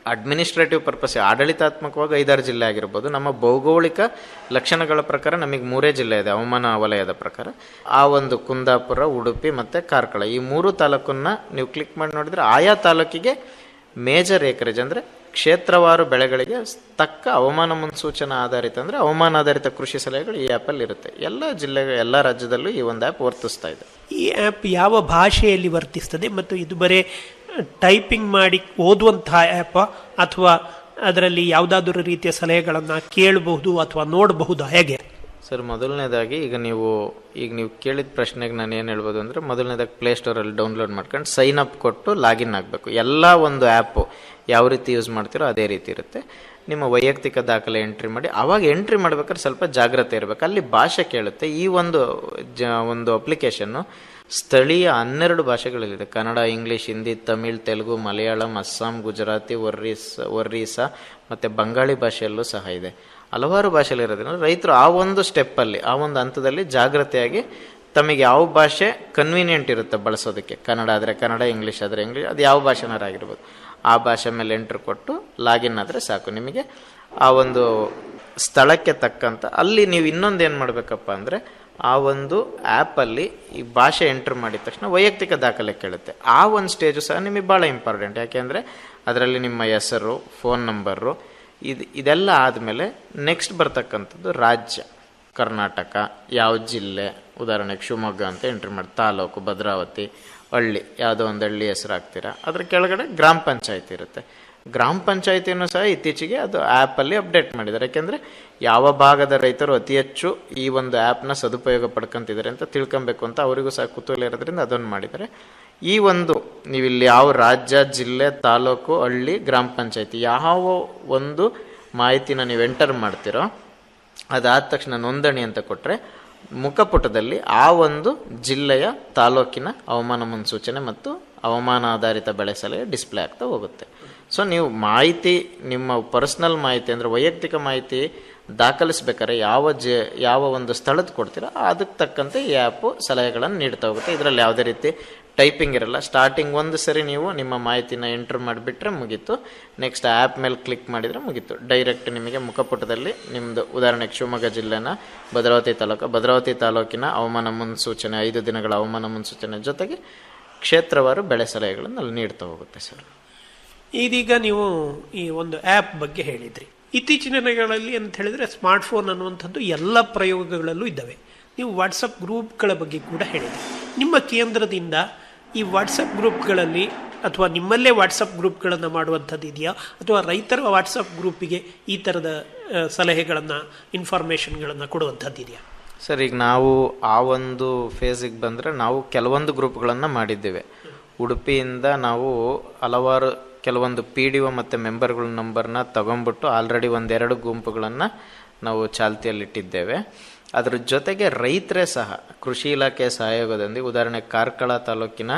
[SPEAKER 9] ಅಡ್ಮಿನಿಸ್ಟ್ರೇಟಿವ್ ಪರ್ಪಸ್ ಆಡಳಿತಾತ್ಮಕವಾಗಿ ಐದಾರು ಜಿಲ್ಲೆ ಆಗಿರ್ಬೋದು ನಮ್ಮ ಭೌಗೋಳಿಕ ಲಕ್ಷಣಗಳ ಪ್ರಕಾರ ನಮಗೆ ಮೂರೇ ಜಿಲ್ಲೆ ಇದೆ ಹವಾಮಾನ ವಲಯದ ಪ್ರಕಾರ ಆ ಒಂದು ಕುಂದಾಪುರ ಉಡುಪಿ ಮತ್ತು ಕಾರ್ಕಳ ಈ ಮೂರು ತಾಲೂಕನ್ನ ನೀವು ಕ್ಲಿಕ್ ಮಾಡಿ ನೋಡಿದ್ರೆ ಆಯಾ ತಾಲೂಕಿಗೆ ಮೇಜರ್ ಏಕರೇಜ್ ಅಂದರೆ ಕ್ಷೇತ್ರವಾರು ಬೆಳೆಗಳಿಗೆ ತಕ್ಕ ಹವಾಮಾನ ಮುನ್ಸೂಚನಾ ಆಧಾರಿತ ಅಂದರೆ ಹವಾಮಾನ ಆಧಾರಿತ ಕೃಷಿ ಸಲಹೆಗಳು ಈ ಆ್ಯಪಲ್ಲಿ ಇರುತ್ತೆ ಎಲ್ಲ ಜಿಲ್ಲೆಗಳ ಎಲ್ಲ ರಾಜ್ಯದಲ್ಲೂ ಈ ಒಂದು ಆ್ಯಪ್ ವರ್ತಿಸ್ತಾ ಇದೆ
[SPEAKER 8] ಈ ಆ್ಯಪ್ ಯಾವ ಭಾಷೆಯಲ್ಲಿ ವರ್ತಿಸ್ತದೆ ಮತ್ತು ಇದು ಬರೇ ಟೈಪಿಂಗ್ ಮಾಡಿ ಓದುವಂತಹ ಆ್ಯಪ್ ಅಥವಾ ಅದರಲ್ಲಿ ಯಾವುದಾದ್ರೂ ರೀತಿಯ ಸಲಹೆಗಳನ್ನು ಕೇಳಬಹುದು ಅಥವಾ ನೋಡಬಹುದಾ ಹೇಗೆ
[SPEAKER 9] ಸರ್ ಮೊದಲನೇದಾಗಿ ಈಗ ನೀವು ಈಗ ನೀವು ಕೇಳಿದ ಪ್ರಶ್ನೆಗೆ ನಾನು ಏನು ಹೇಳ್ಬೋದು ಅಂದರೆ ಮೊದಲನೇದಾಗಿ ಪ್ಲೇಸ್ಟೋರಲ್ಲಿ ಡೌನ್ಲೋಡ್ ಮಾಡ್ಕೊಂಡು ಸೈನ್ ಅಪ್ ಕೊಟ್ಟು ಲಾಗಿನ್ ಆಗಬೇಕು ಎಲ್ಲ ಒಂದು ಆ್ಯಪು ಯಾವ ರೀತಿ ಯೂಸ್ ಮಾಡ್ತೀರೋ ಅದೇ ರೀತಿ ಇರುತ್ತೆ ನಿಮ್ಮ ವೈಯಕ್ತಿಕ ದಾಖಲೆ ಎಂಟ್ರಿ ಮಾಡಿ ಆವಾಗ ಎಂಟ್ರಿ ಮಾಡ್ಬೇಕಾದ್ರೆ ಸ್ವಲ್ಪ ಜಾಗ್ರತೆ ಇರಬೇಕು ಅಲ್ಲಿ ಭಾಷೆ ಕೇಳುತ್ತೆ ಈ ಒಂದು ಜ ಒಂದು ಅಪ್ಲಿಕೇಶನ್ನು ಸ್ಥಳೀಯ ಹನ್ನೆರಡು ಭಾಷೆಗಳಲ್ಲಿದೆ ಕನ್ನಡ ಇಂಗ್ಲೀಷ್ ಹಿಂದಿ ತಮಿಳ್ ತೆಲುಗು ಮಲಯಾಳಂ ಅಸ್ಸಾಂ ಗುಜರಾತಿ ಒರ್ರಿಸ್ ಒರ್ರೀಸಾ ಮತ್ತು ಬಂಗಾಳಿ ಭಾಷೆಯಲ್ಲೂ ಸಹ ಇದೆ ಹಲವಾರು ಭಾಷೆಯಲ್ಲಿ ಇರೋದ್ರಿಂದ ರೈತರು ಆ ಒಂದು ಸ್ಟೆಪ್ಪಲ್ಲಿ ಆ ಒಂದು ಹಂತದಲ್ಲಿ ಜಾಗ್ರತೆಯಾಗಿ ತಮಗೆ ಯಾವ ಭಾಷೆ ಕನ್ವೀನಿಯೆಂಟ್ ಇರುತ್ತೆ ಬಳಸೋದಕ್ಕೆ ಕನ್ನಡ ಆದರೆ ಕನ್ನಡ ಇಂಗ್ಲೀಷ್ ಆದರೆ ಇಂಗ್ಲೀಷ್ ಅದು ಯಾವ ಭಾಷೆನಾರಾಗಿರ್ಬೋದು ಆ ಭಾಷೆ ಮೇಲೆ ಎಂಟ್ರ್ ಕೊಟ್ಟು ಲಾಗಿನ್ ಆದರೆ ಸಾಕು ನಿಮಗೆ ಆ ಒಂದು ಸ್ಥಳಕ್ಕೆ ತಕ್ಕಂತ ಅಲ್ಲಿ ನೀವು ಇನ್ನೊಂದು ಏನು ಮಾಡಬೇಕಪ್ಪ ಅಂದರೆ ಆ ಒಂದು ಆ್ಯಪಲ್ಲಿ ಈ ಭಾಷೆ ಎಂಟ್ರ್ ಮಾಡಿದ ತಕ್ಷಣ ವೈಯಕ್ತಿಕ ದಾಖಲೆ ಕೇಳುತ್ತೆ ಆ ಒಂದು ಸ್ಟೇಜು ಸಹ ನಿಮಗೆ ಭಾಳ ಇಂಪಾರ್ಟೆಂಟ್ ಯಾಕೆಂದರೆ ಅದರಲ್ಲಿ ನಿಮ್ಮ ಹೆಸರು ಫೋನ್ ನಂಬರು ಇದು ಇದೆಲ್ಲ ಆದಮೇಲೆ ನೆಕ್ಸ್ಟ್ ಬರ್ತಕ್ಕಂಥದ್ದು ರಾಜ್ಯ ಕರ್ನಾಟಕ ಯಾವ ಜಿಲ್ಲೆ ಉದಾಹರಣೆಗೆ ಶಿವಮೊಗ್ಗ ಅಂತ ಎಂಟ್ರಿ ಮಾಡಿ ತಾಲೂಕು ಭದ್ರಾವತಿ ಹಳ್ಳಿ ಯಾವುದೋ ಒಂದು ಹಳ್ಳಿ ಹೆಸರು ಹಾಕ್ತೀರಾ ಅದ್ರ ಕೆಳಗಡೆ ಗ್ರಾಮ ಪಂಚಾಯತಿ ಇರುತ್ತೆ ಗ್ರಾಮ ಪಂಚಾಯತಿಯನ್ನು ಸಹ ಇತ್ತೀಚೆಗೆ ಅದು ಆ್ಯಪಲ್ಲಿ ಅಪ್ಡೇಟ್ ಮಾಡಿದ್ದಾರೆ ಯಾಕೆಂದರೆ ಯಾವ ಭಾಗದ ರೈತರು ಅತಿ ಹೆಚ್ಚು ಈ ಒಂದು ಆ್ಯಪ್ನ ಸದುಪಯೋಗ ಪಡ್ಕೊಂತಿದ್ದಾರೆ ಅಂತ ತಿಳ್ಕೊಬೇಕು ಅಂತ ಅವರಿಗೂ ಸಹ ಕುತೂಹಲ ಇರೋದ್ರಿಂದ ಅದನ್ನು ಮಾಡಿದ್ದಾರೆ ಈ ಒಂದು ನೀವಿಲ್ಲಿ ಯಾವ ರಾಜ್ಯ ಜಿಲ್ಲೆ ತಾಲೂಕು ಹಳ್ಳಿ ಗ್ರಾಮ ಪಂಚಾಯತಿ ಯಾವ ಒಂದು ಮಾಹಿತಿನ ನೀವು ಎಂಟರ್ ಮಾಡ್ತೀರೋ ಅದಾದ ತಕ್ಷಣ ನೋಂದಣಿ ಅಂತ ಕೊಟ್ಟರೆ ಮುಖಪುಟದಲ್ಲಿ ಆ ಒಂದು ಜಿಲ್ಲೆಯ ತಾಲೂಕಿನ ಹವಾಮಾನ ಮುನ್ಸೂಚನೆ ಮತ್ತು ಹವಾಮಾನ ಆಧಾರಿತ ಬೆಳೆ ಸಲಹೆ ಡಿಸ್ಪ್ಲೇ ಆಗ್ತಾ ಹೋಗುತ್ತೆ ಸೊ ನೀವು ಮಾಹಿತಿ ನಿಮ್ಮ ಪರ್ಸ್ನಲ್ ಮಾಹಿತಿ ಅಂದರೆ ವೈಯಕ್ತಿಕ ಮಾಹಿತಿ ದಾಖಲಿಸ್ಬೇಕಾದ್ರೆ ಯಾವ ಜ ಯಾವ ಒಂದು ಸ್ಥಳದ ಕೊಡ್ತೀರೋ ಅದಕ್ಕೆ ತಕ್ಕಂತೆ ಈ ಆ್ಯಪು ಸಲಹೆಗಳನ್ನು ನೀಡ್ತಾ ಹೋಗುತ್ತೆ ಇದರಲ್ಲಿ ಯಾವುದೇ ರೀತಿ ಟೈಪಿಂಗ್ ಇರಲ್ಲ ಸ್ಟಾರ್ಟಿಂಗ್ ಒಂದು ಸರಿ ನೀವು ನಿಮ್ಮ ಮಾಹಿತಿನ ಎಂಟ್ರ್ ಮಾಡಿಬಿಟ್ರೆ ಮುಗೀತು ನೆಕ್ಸ್ಟ್ ಆ್ಯಪ್ ಮೇಲೆ ಕ್ಲಿಕ್ ಮಾಡಿದರೆ ಮುಗೀತು ಡೈರೆಕ್ಟ್ ನಿಮಗೆ ಮುಖಪುಟದಲ್ಲಿ ನಿಮ್ಮದು ಉದಾಹರಣೆಗೆ ಶಿವಮೊಗ್ಗ ಜಿಲ್ಲೆನ ಭದ್ರಾವತಿ ತಾಲೂಕು ಭದ್ರಾವತಿ ತಾಲೂಕಿನ ಹವಾಮಾನ ಮುನ್ಸೂಚನೆ ಐದು ದಿನಗಳ ಹವಾಮಾನ ಮುನ್ಸೂಚನೆ ಜೊತೆಗೆ ಕ್ಷೇತ್ರವಾರು ಬೆಳೆ ಸಲಹೆಗಳನ್ನು ಅಲ್ಲಿ ನೀಡ್ತಾ ಹೋಗುತ್ತೆ ಸರ್
[SPEAKER 8] ಇದೀಗ ನೀವು ಈ ಒಂದು ಆ್ಯಪ್ ಬಗ್ಗೆ ಹೇಳಿದ್ರಿ ಇತ್ತೀಚಿನ ದಿನಗಳಲ್ಲಿ ಅಂತ ಹೇಳಿದ್ರೆ ಸ್ಮಾರ್ಟ್ಫೋನ್ ಅನ್ನುವಂಥದ್ದು ಎಲ್ಲ ಪ್ರಯೋಗಗಳಲ್ಲೂ ಇದ್ದಾವೆ ನೀವು ವಾಟ್ಸಪ್ ಗ್ರೂಪ್ಗಳ ಬಗ್ಗೆ ಕೂಡ ಹೇಳಿದ್ರಿ ನಿಮ್ಮ ಕೇಂದ್ರದಿಂದ ಈ ವಾಟ್ಸಪ್ ಗ್ರೂಪ್ಗಳಲ್ಲಿ ಅಥವಾ ನಿಮ್ಮಲ್ಲೇ ವಾಟ್ಸಪ್ ಗ್ರೂಪ್ಗಳನ್ನು ಮಾಡುವಂಥದ್ದು ಇದೆಯಾ ಅಥವಾ ರೈತರ ವಾಟ್ಸಪ್ ಗ್ರೂಪಿಗೆ ಈ ಥರದ ಸಲಹೆಗಳನ್ನು ಇನ್ಫಾರ್ಮೇಷನ್ಗಳನ್ನು ಕೊಡುವಂಥದ್ದು ಇದೆಯಾ
[SPEAKER 9] ಸರ್ ಈಗ ನಾವು ಆ ಒಂದು ಫೇಸಿಗೆ ಬಂದರೆ ನಾವು ಕೆಲವೊಂದು ಗ್ರೂಪ್ಗಳನ್ನು ಮಾಡಿದ್ದೇವೆ ಉಡುಪಿಯಿಂದ ನಾವು ಹಲವಾರು ಕೆಲವೊಂದು ಪಿ ಡಿ ಒ ಮತ್ತು ಮೆಂಬರ್ಗಳ ನಂಬರ್ನ ತಗೊಂಡ್ಬಿಟ್ಟು ಆಲ್ರೆಡಿ ಒಂದೆರಡು ಗುಂಪುಗಳನ್ನು ನಾವು ಚಾಲ್ತಿಯಲ್ಲಿಟ್ಟಿದ್ದೇವೆ ಅದ್ರ ಜೊತೆಗೆ ರೈತರೇ ಸಹ ಕೃಷಿ ಇಲಾಖೆ ಸಹಯೋಗದೊಂದಿಗೆ ಉದಾಹರಣೆ ಕಾರ್ಕಳ ತಾಲೂಕಿನ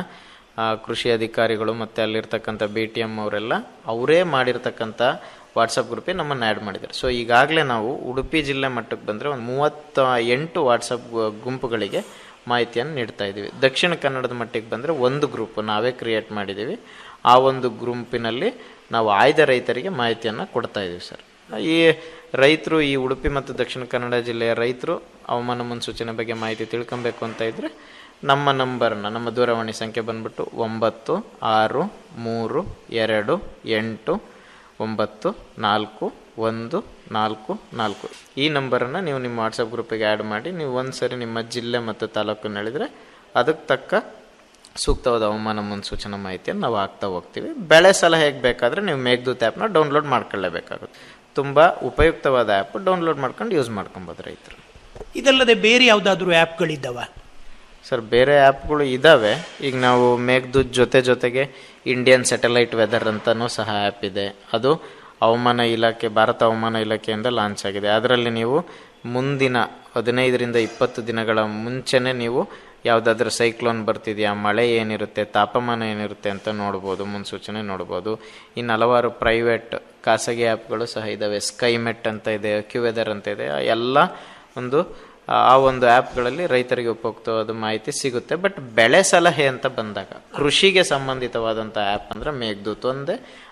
[SPEAKER 9] ಕೃಷಿ ಅಧಿಕಾರಿಗಳು ಮತ್ತು ಅಲ್ಲಿರ್ತಕ್ಕಂಥ ಬಿ ಟಿ ಎಮ್ ಅವರೆಲ್ಲ ಅವರೇ ಮಾಡಿರ್ತಕ್ಕಂಥ ವಾಟ್ಸಪ್ ಗ್ರೂಪಿಗೆ ನಮ್ಮನ್ನು ಆ್ಯಡ್ ಮಾಡಿದ್ದಾರೆ ಸೊ ಈಗಾಗಲೇ ನಾವು ಉಡುಪಿ ಜಿಲ್ಲೆ ಮಟ್ಟಕ್ಕೆ ಬಂದರೆ ಒಂದು ಮೂವತ್ತ ಎಂಟು ವಾಟ್ಸಪ್ ಗುಂಪುಗಳಿಗೆ ಮಾಹಿತಿಯನ್ನು ನೀಡ್ತಾ ಇದ್ದೀವಿ ದಕ್ಷಿಣ ಕನ್ನಡದ ಮಟ್ಟಿಗೆ ಬಂದರೆ ಒಂದು ಗ್ರೂಪ್ ನಾವೇ ಕ್ರಿಯೇಟ್ ಮಾಡಿದ್ದೀವಿ ಆ ಒಂದು ಗುಂಪಿನಲ್ಲಿ ನಾವು ಆಯ್ದ ರೈತರಿಗೆ ಮಾಹಿತಿಯನ್ನು ಕೊಡ್ತಾ ಇದ್ದೀವಿ ಸರ್ ಈ ರೈತರು ಈ ಉಡುಪಿ ಮತ್ತು ದಕ್ಷಿಣ ಕನ್ನಡ ಜಿಲ್ಲೆಯ ರೈತರು ಹವಾಮಾನ ಮುನ್ಸೂಚನೆ ಬಗ್ಗೆ ಮಾಹಿತಿ ತಿಳ್ಕೊಬೇಕು ಅಂತ ಇದ್ದರೆ ನಮ್ಮ ನಂಬರ್ನ ನಮ್ಮ ದೂರವಾಣಿ ಸಂಖ್ಯೆ ಬಂದ್ಬಿಟ್ಟು ಒಂಬತ್ತು ಆರು ಮೂರು ಎರಡು ಎಂಟು ಒಂಬತ್ತು ನಾಲ್ಕು ಒಂದು ನಾಲ್ಕು ನಾಲ್ಕು ಈ ನಂಬರನ್ನು ನೀವು ನಿಮ್ಮ ವಾಟ್ಸಪ್ ಗ್ರೂಪಿಗೆ ಆ್ಯಡ್ ಮಾಡಿ ನೀವು ಒಂದು ಸರಿ ನಿಮ್ಮ ಜಿಲ್ಲೆ ಮತ್ತು ತಾಲೂಕನ್ನು ಹೇಳಿದರೆ ಅದಕ್ಕೆ ತಕ್ಕ ಸೂಕ್ತವಾದ ಹವಾಮಾನ ಮುನ್ಸೂಚನಾ ಮಾಹಿತಿಯನ್ನು ನಾವು ಹಾಕ್ತಾ ಹೋಗ್ತೀವಿ ಬೆಳೆ ಸಲಹೆಗೆ ಬೇಕಾದರೆ ನೀವು ಮೇಘದೂತ್ ಆ್ಯಪ್ನ ಡೌನ್ಲೋಡ್ ಮಾಡ್ಕೊಳ್ಳೇಬೇಕಾಗುತ್ತೆ ತುಂಬ ಉಪಯುಕ್ತವಾದ ಆ್ಯಪ್ ಡೌನ್ಲೋಡ್ ಮಾಡ್ಕೊಂಡು ಯೂಸ್ ಮಾಡ್ಕೊಬೋದು ರೈತರು
[SPEAKER 8] ಇದಲ್ಲದೆ ಬೇರೆ ಯಾವುದಾದ್ರೂ ಆ್ಯಪ್ಗಳಿದ್ದಾವ
[SPEAKER 9] ಸರ್ ಬೇರೆ ಆ್ಯಪ್ಗಳು ಇದ್ದಾವೆ ಈಗ ನಾವು ಮೇಘದೂತ್ ಜೊತೆ ಜೊತೆಗೆ ಇಂಡಿಯನ್ ಸ್ಯಾಟಲೈಟ್ ವೆದರ್ ಅಂತಲೂ ಸಹ ಆ್ಯಪ್ ಇದೆ ಅದು ಹವಾಮಾನ ಇಲಾಖೆ ಭಾರತ ಹವಾಮಾನ ಇಲಾಖೆಯಿಂದ ಲಾಂಚ್ ಆಗಿದೆ ಅದರಲ್ಲಿ ನೀವು ಮುಂದಿನ ಹದಿನೈದರಿಂದ ಇಪ್ಪತ್ತು ದಿನಗಳ ಮುಂಚೆನೇ ನೀವು ಯಾವುದಾದ್ರೂ ಸೈಕ್ಲೋನ್ ಬರ್ತಿದೆಯಾ ಮಳೆ ಏನಿರುತ್ತೆ ತಾಪಮಾನ ಏನಿರುತ್ತೆ ಅಂತ ನೋಡ್ಬೋದು ಮುನ್ಸೂಚನೆ ನೋಡ್ಬೋದು ಇನ್ನು ಹಲವಾರು ಪ್ರೈವೇಟ್ ಖಾಸಗಿ ಆ್ಯಪ್ಗಳು ಸಹ ಇದ್ದಾವೆ ಸ್ಕೈಮೆಟ್ ಅಂತ ಇದೆ ಕ್ಯೂ ವೆದರ್ ಅಂತ ಇದೆ ಎಲ್ಲ ಒಂದು ಆ ಒಂದು ಆ್ಯಪ್ಗಳಲ್ಲಿ ರೈತರಿಗೆ ಉಪಯುಕ್ತವಾದ ಮಾಹಿತಿ ಸಿಗುತ್ತೆ ಬಟ್ ಬೆಳೆ ಸಲಹೆ ಅಂತ ಬಂದಾಗ ಕೃಷಿಗೆ ಸಂಬಂಧಿತವಾದಂಥ ಆ್ಯಪ್ ಅಂದರೆ ಮೇಘದೂತ್ ಒಂದೇ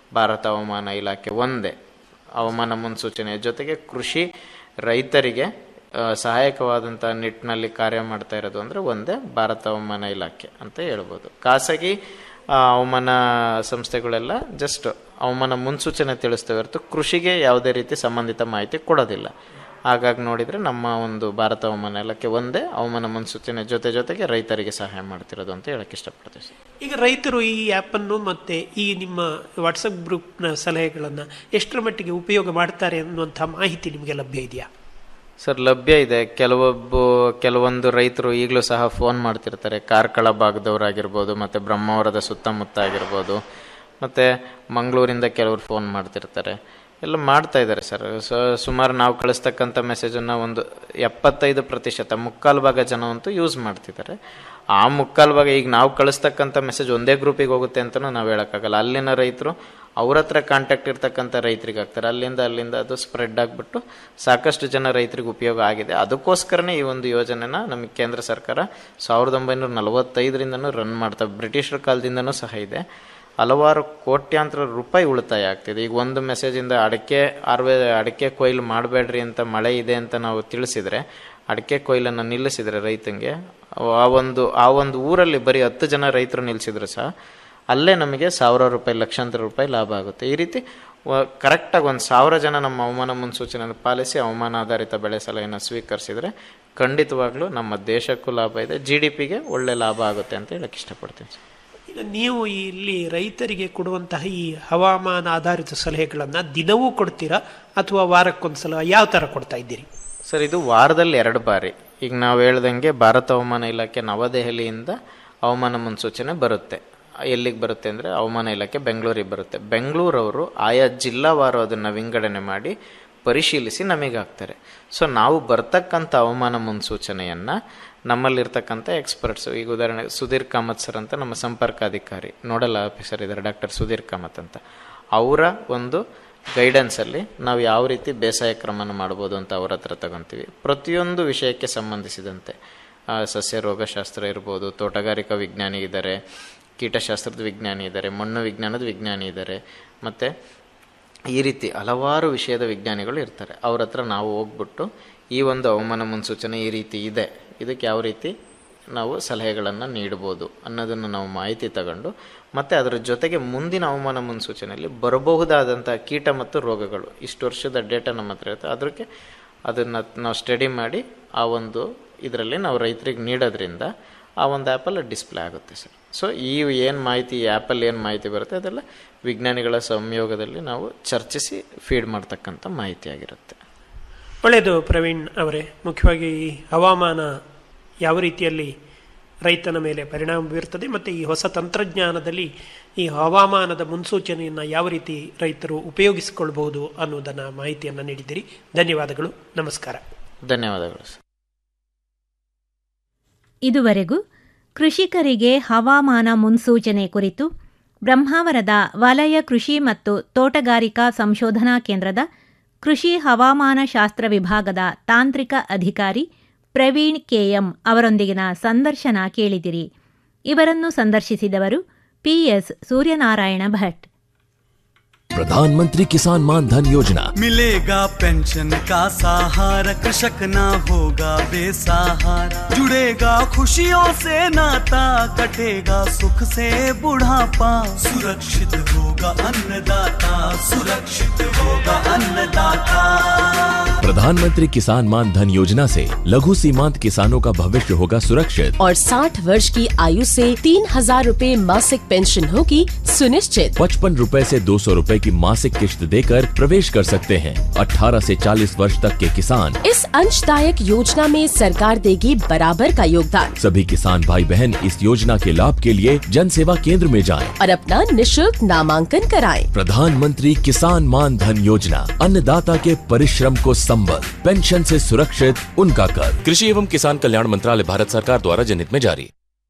[SPEAKER 9] ಭಾರತ ಹವಾಮಾನ ಇಲಾಖೆ ಒಂದೇ ಹವಾಮಾನ ಮುನ್ಸೂಚನೆಯ ಜೊತೆಗೆ ಕೃಷಿ ರೈತರಿಗೆ ಆ, ಸಹಾಯಕವಾದಂಥ ನಿಟ್ಟಿನಲ್ಲಿ ಕಾರ್ಯ ಮಾಡ್ತಾ ಇರೋದು ಅಂದರೆ ಒಂದೇ ಭಾರತ ಹವಾಮಾನ ಇಲಾಖೆ ಅಂತ ಹೇಳ್ಬೋದು ಖಾಸಗಿ ಆ, ಹವಾಮಾನ ಸಂಸ್ಥೆಗಳೆಲ್ಲ ಜಸ್ಟ್ ಹವಾಮಾನ ಮುನ್ಸೂಚನೆ ತಿಳಿಸ್ತವೆ ಹೊರತು ಕೃಷಿಗೆ ಯಾವುದೇ ರೀತಿ ಸಂಬಂಧಿತ ಮಾಹಿತಿ ಕೊಡೋದಿಲ್ಲ ಹಾಗಾಗಿ ನೋಡಿದರೆ ನಮ್ಮ ಒಂದು ಭಾರತ ಹವಾಮಾನ ಇಲಾಖೆ ಒಂದೇ ಹವಾಮಾನ ಮುನ್ಸೂಚನೆ ಜೊತೆ ಜೊತೆಗೆ ರೈತರಿಗೆ ಸಹಾಯ ಮಾಡ್ತಿರೋದು ಅಂತ ಹೇಳಕ್ಕೆ ಇಷ್ಟಪಡ್ತೀವಿ ಸರ್
[SPEAKER 8] ಈಗ ರೈತರು ಈ ಆ್ಯಪನ್ನು ಮತ್ತು ಈ ನಿಮ್ಮ ವಾಟ್ಸಪ್ ಗ್ರೂಪ್ನ ಸಲಹೆಗಳನ್ನು ಎಷ್ಟರ ಮಟ್ಟಿಗೆ ಉಪಯೋಗ ಮಾಡ್ತಾರೆ ಅನ್ನುವಂಥ ಮಾಹಿತಿ ನಿಮಗೆ ಲಭ್ಯ ಇದೆಯಾ
[SPEAKER 9] ಸರ್ ಲಭ್ಯ ಇದೆ ಕೆಲವೊಬ್ಬ ಕೆಲವೊಂದು ರೈತರು ಈಗಲೂ ಸಹ ಫೋನ್ ಮಾಡ್ತಿರ್ತಾರೆ ಕಾರ್ಕಳ ಭಾಗದವರಾಗಿರ್ಬೋದು ಮತ್ತು ಬ್ರಹ್ಮಾವರದ ಸುತ್ತಮುತ್ತ ಆಗಿರ್ಬೋದು ಮತ್ತು ಮಂಗಳೂರಿಂದ ಕೆಲವರು ಫೋನ್ ಮಾಡ್ತಿರ್ತಾರೆ ಎಲ್ಲ ಮಾಡ್ತಾ ಇದ್ದಾರೆ ಸರ್ ಸೊ ಸುಮಾರು ನಾವು ಕಳಿಸ್ತಕ್ಕಂಥ ಮೆಸೇಜನ್ನು ಒಂದು ಎಪ್ಪತ್ತೈದು ಪ್ರತಿಶತ ಮುಕ್ಕಾಲು ಭಾಗ ಜನ ಅಂತೂ ಯೂಸ್ ಮಾಡ್ತಿದ್ದಾರೆ ಆ ಮುಕ್ಕಾಲು ಭಾಗ ಈಗ ನಾವು ಕಳಿಸ್ತಕ್ಕಂಥ ಮೆಸೇಜ್ ಒಂದೇ ಗ್ರೂಪಿಗೆ ಹೋಗುತ್ತೆ ಅಂತಲೂ ನಾವು ಹೇಳೋಕ್ಕಾಗಲ್ಲ ಅಲ್ಲಿನ ರೈತರು ಅವ್ರ ಹತ್ರ ಕಾಂಟ್ಯಾಕ್ಟ್ ಇರ್ತಕ್ಕಂಥ ರೈತರಿಗೆ ಆಗ್ತಾರೆ ಅಲ್ಲಿಂದ ಅಲ್ಲಿಂದ ಅದು ಸ್ಪ್ರೆಡ್ ಆಗಿಬಿಟ್ಟು ಸಾಕಷ್ಟು ಜನ ರೈತರಿಗೆ ಉಪಯೋಗ ಆಗಿದೆ ಅದಕ್ಕೋಸ್ಕರನೇ ಈ ಒಂದು ಯೋಜನೆನ ನಮಗೆ ಕೇಂದ್ರ ಸರ್ಕಾರ ಸಾವಿರದ ಒಂಬೈನೂರ ನಲವತ್ತೈದರಿಂದನೂ ರನ್ ಮಾಡ್ತಾ ಬ್ರಿಟಿಷರ ಕಾಲದಿಂದನೂ ಸಹ ಇದೆ ಹಲವಾರು ಕೋಟ್ಯಾಂತರ ರೂಪಾಯಿ ಉಳಿತಾಯ ಆಗ್ತಿದೆ ಈಗ ಒಂದು ಮೆಸೇಜಿಂದ ಅಡಿಕೆ ಆರ್ವೆ ಅಡಿಕೆ ಕೊಯ್ಲು ಮಾಡಬೇಡ್ರಿ ಅಂತ ಮಳೆ ಇದೆ ಅಂತ ನಾವು ತಿಳಿಸಿದರೆ ಅಡಿಕೆ ಕೊಯ್ಲನ್ನು ನಿಲ್ಲಿಸಿದರೆ ರೈತಂಗೆ ಆ ಒಂದು ಆ ಒಂದು ಊರಲ್ಲಿ ಬರೀ ಹತ್ತು ಜನ ರೈತರು ನಿಲ್ಲಿಸಿದ್ರು ಸಹ ಅಲ್ಲೇ ನಮಗೆ ಸಾವಿರ ರೂಪಾಯಿ ಲಕ್ಷಾಂತರ ರೂಪಾಯಿ ಲಾಭ ಆಗುತ್ತೆ ಈ ರೀತಿ ಕರೆಕ್ಟಾಗಿ ಒಂದು ಸಾವಿರ ಜನ ನಮ್ಮ ಹವಾಮಾನ ಮುನ್ಸೂಚನೆಯನ್ನು ಪಾಲಿಸಿ ಹವಾಮಾನ ಆಧಾರಿತ ಬೆಳೆ ಸಲಹೆಯನ್ನು ಸ್ವೀಕರಿಸಿದರೆ ಖಂಡಿತವಾಗ್ಲೂ ನಮ್ಮ ದೇಶಕ್ಕೂ ಲಾಭ ಇದೆ ಜಿ ಡಿ ಪಿಗೆ ಒಳ್ಳೆ ಲಾಭ ಆಗುತ್ತೆ ಅಂತ ಹೇಳಕ್ಕೆ ಇಷ್ಟಪಡ್ತೀನಿ ಸರ್
[SPEAKER 8] ಈಗ ನೀವು ಇಲ್ಲಿ ರೈತರಿಗೆ ಕೊಡುವಂತಹ ಈ ಹವಾಮಾನ ಆಧಾರಿತ ಸಲಹೆಗಳನ್ನು ದಿನವೂ ಕೊಡ್ತೀರಾ ಅಥವಾ ವಾರಕ್ಕೊಂದ್ಸಲ ಯಾವ ಥರ ಕೊಡ್ತಾ ಇದ್ದೀರಿ
[SPEAKER 9] ಸರ್ ಇದು ವಾರದಲ್ಲಿ ಎರಡು ಬಾರಿ ಈಗ ನಾವು ಹೇಳ್ದಂಗೆ ಭಾರತ ಹವಾಮಾನ ಇಲಾಖೆ ನವದೆಹಲಿಯಿಂದ ಹವಾಮಾನ ಮುನ್ಸೂಚನೆ ಬರುತ್ತೆ ಎಲ್ಲಿಗೆ ಬರುತ್ತೆ ಅಂದರೆ ಹವಾಮಾನ ಇಲಾಖೆ ಬೆಂಗಳೂರಿಗೆ ಬರುತ್ತೆ ಬೆಂಗಳೂರವರು ಆಯಾ ಜಿಲ್ಲಾವಾರು ಅದನ್ನು ವಿಂಗಡಣೆ ಮಾಡಿ ಪರಿಶೀಲಿಸಿ ನಮಗೆ ಹಾಕ್ತಾರೆ ಸೊ ನಾವು ಬರ್ತಕ್ಕಂಥ ಹವಾಮಾನ ಮುನ್ಸೂಚನೆಯನ್ನು ನಮ್ಮಲ್ಲಿರ್ತಕ್ಕಂಥ ಎಕ್ಸ್ಪರ್ಟ್ಸು ಈಗ ಉದಾಹರಣೆಗೆ ಸುಧೀರ್ ಕಾಮತ್ ಸರ್ ಅಂತ ನಮ್ಮ ಸಂಪರ್ಕಾಧಿಕಾರಿ ನೋಡಲ್ ಆಫೀಸರ್ ಇದ್ದಾರೆ ಡಾಕ್ಟರ್ ಸುಧೀರ್ ಕಾಮತ್ ಅಂತ ಅವರ ಒಂದು ಗೈಡೆನ್ಸಲ್ಲಿ ನಾವು ಯಾವ ರೀತಿ ಬೇಸಾಯ ಕ್ರಮನ ಮಾಡ್ಬೋದು ಅಂತ ಅವ್ರ ಹತ್ರ ತಗೊತೀವಿ ಪ್ರತಿಯೊಂದು ವಿಷಯಕ್ಕೆ ಸಂಬಂಧಿಸಿದಂತೆ ಆ, ಸಸ್ಯ ರೋಗಶಾಸ್ತ್ರ ಇರ್ಬೋದು ತೋಟಗಾರಿಕಾ ವಿಜ್ಞಾನಿ ಇದ್ದಾರೆ ಕೀಟಶಾಸ್ತ್ರದ ವಿಜ್ಞಾನಿ ಇದ್ದಾರೆ ಮಣ್ಣು ವಿಜ್ಞಾನದ ವಿಜ್ಞಾನಿ ಇದ್ದಾರೆ ಮತ್ತು ಈ ರೀತಿ ಹಲವಾರು ವಿಷಯದ ವಿಜ್ಞಾನಿಗಳು ಇರ್ತಾರೆ ಅವ್ರ ಹತ್ರ ನಾವು ಹೋಗ್ಬಿಟ್ಟು ಈ ಒಂದು ಹವಾಮಾನ ಮುನ್ಸೂಚನೆ ಈ ರೀತಿ ಇದೆ ಇದಕ್ಕೆ ಯಾವ ರೀತಿ ನಾವು ಸಲಹೆಗಳನ್ನು ನೀಡ್ಬೋದು ಅನ್ನೋದನ್ನು ನಾವು ಮಾಹಿತಿ ತಗೊಂಡು ಮತ್ತು ಅದರ ಜೊತೆಗೆ ಮುಂದಿನ ಹವಾಮಾನ ಮುನ್ಸೂಚನೆಯಲ್ಲಿ ಬರಬಹುದಾದಂಥ ಕೀಟ ಮತ್ತು ರೋಗಗಳು ಇಷ್ಟು ವರ್ಷದ ಡೇಟಾ ನಮ್ಮ ಹತ್ರ ಇರುತ್ತೆ ಅದಕ್ಕೆ ಅದನ್ನು ನಾವು ಸ್ಟಡಿ ಮಾಡಿ ಆ ಒಂದು ಇದರಲ್ಲಿ ನಾವು ರೈತರಿಗೆ ನೀಡೋದ್ರಿಂದ ಆ ಒಂದು ಆ್ಯಪಲ್ಲಿ ಡಿಸ್ಪ್ಲೇ ಆಗುತ್ತೆ ಸರ್ ಸೊ ಈ ಏನು ಮಾಹಿತಿ ಈ ಆ್ಯಪಲ್ಲಿ ಏನು ಮಾಹಿತಿ ಬರುತ್ತೆ ಅದೆಲ್ಲ ವಿಜ್ಞಾನಿಗಳ ಸಂಯೋಗದಲ್ಲಿ ನಾವು ಚರ್ಚಿಸಿ ಫೀಡ್ ಮಾಡ್ತಕ್ಕಂಥ ಮಾಹಿತಿ ಆಗಿರುತ್ತೆ
[SPEAKER 8] ಒಳ್ಳೆಯದು ಪ್ರವೀಣ್ ಅವರೇ ಮುಖ್ಯವಾಗಿ ಈ ಹವಾಮಾನ ಯಾವ ರೀತಿಯಲ್ಲಿ ರೈತನ ಮೇಲೆ ಪರಿಣಾಮ ಬೀರ್ತದೆ ಮತ್ತು ಈ ಹೊಸ ತಂತ್ರಜ್ಞಾನದಲ್ಲಿ ಈ ಹವಾಮಾನದ ಮುನ್ಸೂಚನೆಯನ್ನು ಯಾವ ರೀತಿ ರೈತರು ಉಪಯೋಗಿಸಿಕೊಳ್ಬಹುದು ಅನ್ನೋದನ್ನು ಮಾಹಿತಿಯನ್ನು ನೀಡಿದ್ದೀರಿ ಧನ್ಯವಾದಗಳು ನಮಸ್ಕಾರ
[SPEAKER 9] ಧನ್ಯವಾದಗಳು ಸರ್
[SPEAKER 2] ಇದುವರೆಗೂ ಕೃಷಿಕರಿಗೆ ಹವಾಮಾನ ಮುನ್ಸೂಚನೆ ಕುರಿತು ಬ್ರಹ್ಮಾವರದ ವಲಯ ಕೃಷಿ ಮತ್ತು ತೋಟಗಾರಿಕಾ ಸಂಶೋಧನಾ ಕೇಂದ್ರದ ಕೃಷಿ ಹವಾಮಾನ ಶಾಸ್ತ್ರ ವಿಭಾಗದ ತಾಂತ್ರಿಕ ಅಧಿಕಾರಿ ಪ್ರವೀಣ್ ಕೆಎಂ ಅವರೊಂದಿಗಿನ ಸಂದರ್ಶನ ಕೇಳಿದಿರಿ ಇವರನ್ನು ಸಂದರ್ಶಿಸಿದವರು ಪಿಎಸ್ ಸೂರ್ಯನಾರಾಯಣ ಭಟ್
[SPEAKER 10] प्रधानमंत्री किसान मान धन योजना
[SPEAKER 11] मिलेगा पेंशन का सहारा कृषक ना होगा बेसहारा जुड़ेगा खुशियों से नाता कटेगा सुख से बुढ़ापा सुरक्षित होगा अन्नदाता सुरक्षित होगा अन्नदाता
[SPEAKER 10] प्रधानमंत्री किसान मान धन योजना से लघु सीमांत किसानों का भविष्य होगा सुरक्षित
[SPEAKER 12] और 60 वर्ष की आयु से तीन हजार रूपए मासिक पेंशन होगी सुनिश्चित
[SPEAKER 10] पचपन रूपए ऐसी दो सौ रूपए की मासिक किश्त देकर प्रवेश कर सकते हैं 18 से 40 वर्ष तक के किसान
[SPEAKER 12] इस अंशदायक योजना में सरकार देगी बराबर का योगदान
[SPEAKER 10] सभी किसान भाई बहन इस योजना के लाभ के लिए जन सेवा केंद्र में जाएं।
[SPEAKER 12] और अपना निशुल्क नामांकन कराएं।
[SPEAKER 10] प्रधानमंत्री किसान मान धन योजना अन्नदाता के परिश्रम को संबल पेंशन से सुरक्षित उनका कर कृषि एवं किसान कल्याण मंत्रालय भारत सरकार द्वारा जनहित में जारी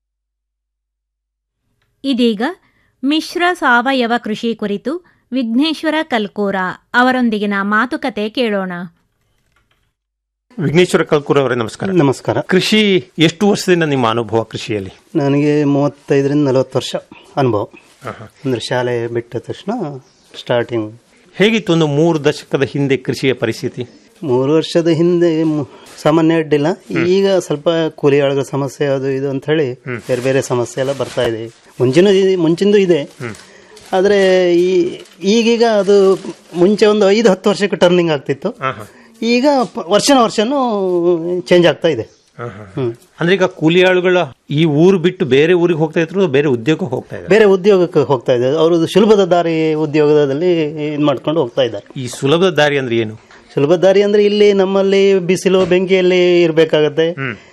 [SPEAKER 2] ಇದೀಗ ಮಿಶ್ರ ಸಾವಯವ ಕೃಷಿ ಕುರಿತು ವಿಘ್ನೇಶ್ವರ ಕಲ್ಕೂರ ಅವರೊಂದಿಗಿನ ಮಾತುಕತೆ ಕೇಳೋಣ
[SPEAKER 13] ವಿಘ್ನೇಶ್ವರ ಕಲ್ಕೂರ್ ಅವರೇ ನಮಸ್ಕಾರ
[SPEAKER 14] ನಮಸ್ಕಾರ
[SPEAKER 13] ಕೃಷಿ ಎಷ್ಟು ವರ್ಷದಿಂದ ನಿಮ್ಮ ಅನುಭವ ಕೃಷಿಯಲ್ಲಿ
[SPEAKER 14] ನನಗೆ ಮೂವತ್ತೈದರಿಂದ ನಲವತ್ತು ವರ್ಷ ಅನುಭವ ಅಂದ್ರೆ ಶಾಲೆ ಬಿಟ್ಟ ತಕ್ಷಣ ಸ್ಟಾರ್ಟಿಂಗ್
[SPEAKER 13] ಹೇಗಿತ್ತು ಒಂದು ಮೂರು ದಶಕದ ಹಿಂದೆ ಕೃಷಿಯ ಪರಿಸ್ಥಿತಿ
[SPEAKER 14] ಮೂರು ವರ್ಷದ ಹಿಂದೆ ಮು- ಸಾಮಾನ್ಯ ಅಡ್ಡಿಲ್ಲ ಈಗ ಸ್ವಲ್ಪ ಕೂಲಿ ಆಳುಗಳ ಸಮಸ್ಯೆ ಅದು ಇದು ಅಂತ ಹೇಳಿ ಬೇರೆ ಬೇರೆ ಸಮಸ್ಯೆ ಎಲ್ಲ ಬರ್ತಾ ಇದೆ ಮುಂಚಿನ ಮುಂಚಿಂದು ಇದೆ ಆದರೆ ಈ ಈಗೀಗ ಅದು ಮುಂಚೆ ಒಂದು ಐದು ಹತ್ತು ವರ್ಷಕ್ಕೆ ಟರ್ನಿಂಗ್ ಆಗ್ತಿತ್ತು ಈಗ ಪ- ವರ್ಷನ ವರ್ಷನೂ ಚೇಂಜ್ ಆಗ್ತಾ ಇದೆ ಹ್ಮ್.
[SPEAKER 13] ಅಂದ್ರೆ ಈಗ ಕೂಲಿ ಆಳುಗಳ ಈ ಊರು ಬಿಟ್ಟು ಬೇರೆ ಊರಿಗೆ ಹೋಗ್ತಾ ಇದ್ರು ಬೇರೆ ಉದ್ಯೋಗಕ್ಕೆ ಹೋಗ್ತಾ ಇದ್ದಾರೆ
[SPEAKER 14] ಬೇರೆ ಉದ್ಯೋಗಕ್ಕೆ ಹೋಗ್ತಾ ಇದೆ ಅವರು ಸುಲಭದ ದಾರಿ ಉದ್ಯೋಗದಲ್ಲಿ ಇದು ಮಾಡ್ಕೊಂಡು ಹೋಗ್ತಾ ಇದ್ದಾರೆ
[SPEAKER 13] ಈ ಸುಲಭದ ದಾರಿ ಅಂದ್ರೆ ಏನು
[SPEAKER 14] ಸುಲಭ ದಾರಿ ಅಂದ್ರೆ ಇಲ್ಲಿ ನಮ್ಮಲ್ಲಿ ಬಿಸಿಲು ಬೆಂಕಿಯಲ್ಲಿ ಇರಬೇಕಾಗತ್ತೆ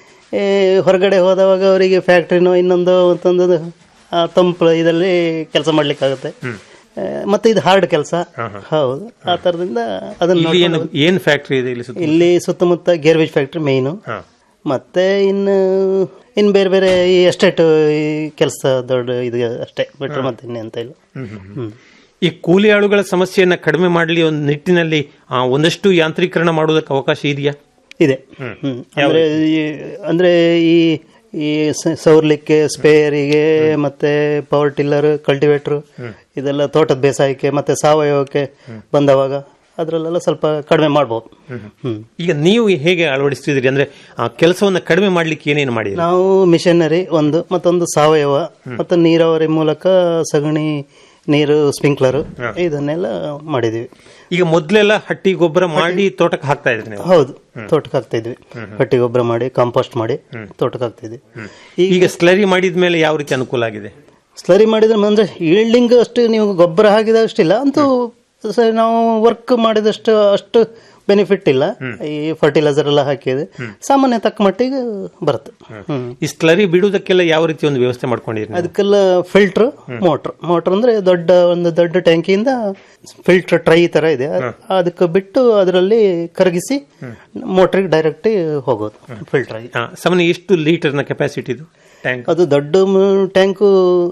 [SPEAKER 14] ಹೊರಗಡೆ ಹೋದವಾಗ ಅವರಿಗೆ ಫ್ಯಾಕ್ಟ್ರಿನೋ ಇನ್ನೊಂದು ಮತ್ತೊಂದು ಆ ತಂಪು ಇದರಲ್ಲಿ ಕೆಲಸ ಮಾಡ್ಲಿಕ್ಕಾಗತ್ತೆ ಆ, ಮತ್ತೆ ಇದು ಹಾರ್ಡ್ ಕೆಲಸ ಹೌದು ಆ ತರದಿಂದ ಅದನ್ನ
[SPEAKER 13] ಇಲ್ಲಿ ಏನು
[SPEAKER 14] ನೋಡ್ಕೊಂಡು-
[SPEAKER 13] ಏನ್ ಫ್ಯಾಕ್ಟರಿ ಇದೆ ಇಲ್ಲಿ ಸುತ್ತ
[SPEAKER 14] ಇಲ್ಲಿ ಸುತ್ತಮುತ್ತ ಗೇರ್ವೇಜ್ ಫ್ಯಾಕ್ಟ್ರಿ ಮೇಯ್ನು ಮತ್ತೆ ಇನ್ನು ಇನ್ನು ಬೇರೆ ಬೇರೆ ಈ ಎಸ್ಟೇಟ್ ಈ ಕೆಲಸ ದೊಡ್ಡ ಇದು ಅಷ್ಟೇ ಬಿಟ್ರೆ ಮತ್ತೆ ಇನ್ನೆಂತ ಇಲ್ಲ ಹ್ಮ್.
[SPEAKER 13] ಈ ಕೂಲಿ ಆಳುಗಳ ಸಮಸ್ಯೆಯನ್ನ ಕಡಿಮೆ ಮಾಡಲಿ ಒಂದು ನಿಟ್ಟಿನಲ್ಲಿ ಆ, ಒಂದಷ್ಟು ಯಾಂತ್ರೀಕರಣ ಮಾಡೋದಕ್ಕೆ ಅವಕಾಶ ಇದೆಯಾ
[SPEAKER 14] ಇದೆ ಹ್ಮ್. ಅಂದ್ರೆ ಈ- ಅಂದ್ರೆ ಈ ಈ ಸ- ಸೌರ್ಲಿಕ್ಕೆ ಸ್ಪೇರಿಗೆ ಮತ್ತೆ ಪವರ್ ಟಿಲ್ಲರ್ ಕಲ್ಟಿವೇಟರ್ ಇದೆಲ್ಲ ತೋಟದ ಬೇಸಾಯಕ್ಕೆ ಮತ್ತೆ ಸಾವಯವಕ್ಕೆ ಬಂದವಾಗ ಅದರಲ್ಲೆಲ್ಲ ಸ್ವಲ್ಪ ಕಡಿಮೆ ಮಾಡ್ಬೋದು ಹ್ಮ್.
[SPEAKER 13] ಈಗ ನೀವು ಹೇಗೆ ಅಳವಡಿಸ್ತಿದ್ದೀರಿ ಅಂದ್ರೆ ಆ ಕೆಲಸವನ್ನ ಕಡಿಮೆ ಮಾಡ್ಲಿಕ್ಕೆ ಏನೇನು ಮಾಡಿದ್ರಿ
[SPEAKER 14] ನಾವು ಮಿಷನರಿ ಒಂದು ಮತ್ತೊಂದು ಸಾವಯವ ಮತ್ತು ನೀರಾವರಿ ಮೂಲಕ ಸಗಣಿ ನೀರು ಸ್ಪ್ರಿಂಕ್ಲರ್ ಇದನ್ನೆಲ್ಲ ಮಾಡಿದೀವಿ
[SPEAKER 13] ಈಗ ಮೊದ್ಲೆಲ್ಲ ಹಟ್ಟಿ ಗೊಬ್ಬರ ಮಾಡಿ ತೋಟಕ್ಕೆ ಹಾಕ್ತಾ ಇದ್ರಿ ನೀವು
[SPEAKER 14] ಹೌದು ತೋಟಕ್ಕೆ ಹಾಕ್ತಾ ಇದ್ವಿ ಹಟ್ಟಿ ಗೊಬ್ಬರ ಮಾಡಿ ಕಾಂಪೋಸ್ಟ್ ಮಾಡಿ ತೋಟಕ್ಕೆ ಹಾಕ್ತಾ ಇದ್ವಿ
[SPEAKER 13] ಈಗ ಸ್ಲರಿ ಮಾಡಿದ ಮೇಲೆ ಯಾವ ರೀತಿ ಅನುಕೂಲ ಆಗಿದೆ
[SPEAKER 14] ಸ್ಲರಿ ಮಾಡಿದ್ರೆ ಅಂದ್ರೆ ಈಲ್ಡಿಂಗ್ ಅಷ್ಟು ನೀವು ಗೊಬ್ಬರ ಹಾಕಿದಷ್ಟಿಲ್ಲ ಅಂತೂ ಸ- ನಾವು ವರ್ಕ್ ಮಾಡಿದಷ್ಟು ಅಷ್ಟು ಬೆನಿಫಿಟ್ ಇಲ್ಲ ಈ ಫರ್ಟಿಲೈಸರ್ ಎಲ್ಲ ಹಾಕಿದೆ ಸಾಮಾನ್ಯ ತಕ್ಕ ಮಟ್ಟಿಗೆ ಬರುತ್ತೆ ಹ್ಮ್.
[SPEAKER 13] ಈ ಸ್ಲರಿ ಬಿಡುವುದಕ್ಕೆಲ್ಲ ಯಾವ ರೀತಿ ಒಂದು ವ್ಯವಸ್ಥೆ ಮಾಡ್ಕೊಂಡಿರಿ ನೀವು?
[SPEAKER 14] ಅದಕ್ಕೆಲ್ಲ ಫಿಲ್ಟರ್ ಮೋಟ್ರ್ ಮೋಟ್ರ್ ಅಂದ್ರೆ ದೊಡ್ಡ ಒಂದು ದೊಡ್ಡ ಟ್ಯಾಂಕಿಯಿಂದ ಫಿಲ್ಟರ್ ಟ್ರೈ ತರ ಇದೆ ಅದಕ್ಕೆ ಬಿಟ್ಟು ಅದರಲ್ಲಿ ಕರಗಿಸಿ ಮೋಟ್ರಿಗೆ ಡೈರೆಕ್ಟ್ ಹೋಗೋದು ಫಿಲ್ಟರ್ ಆಗಿ
[SPEAKER 13] ಆ, ಸಾಮಾನ್ಯ ಎಷ್ಟು ಲೀಟರ್ನ ಕೆಪಾಸಿಟಿ ಇದು ಟ್ಯಾಂಕ್
[SPEAKER 14] ಅದು ದೊಡ್ಡ ಮ- ಟ್ಯಾಂಕು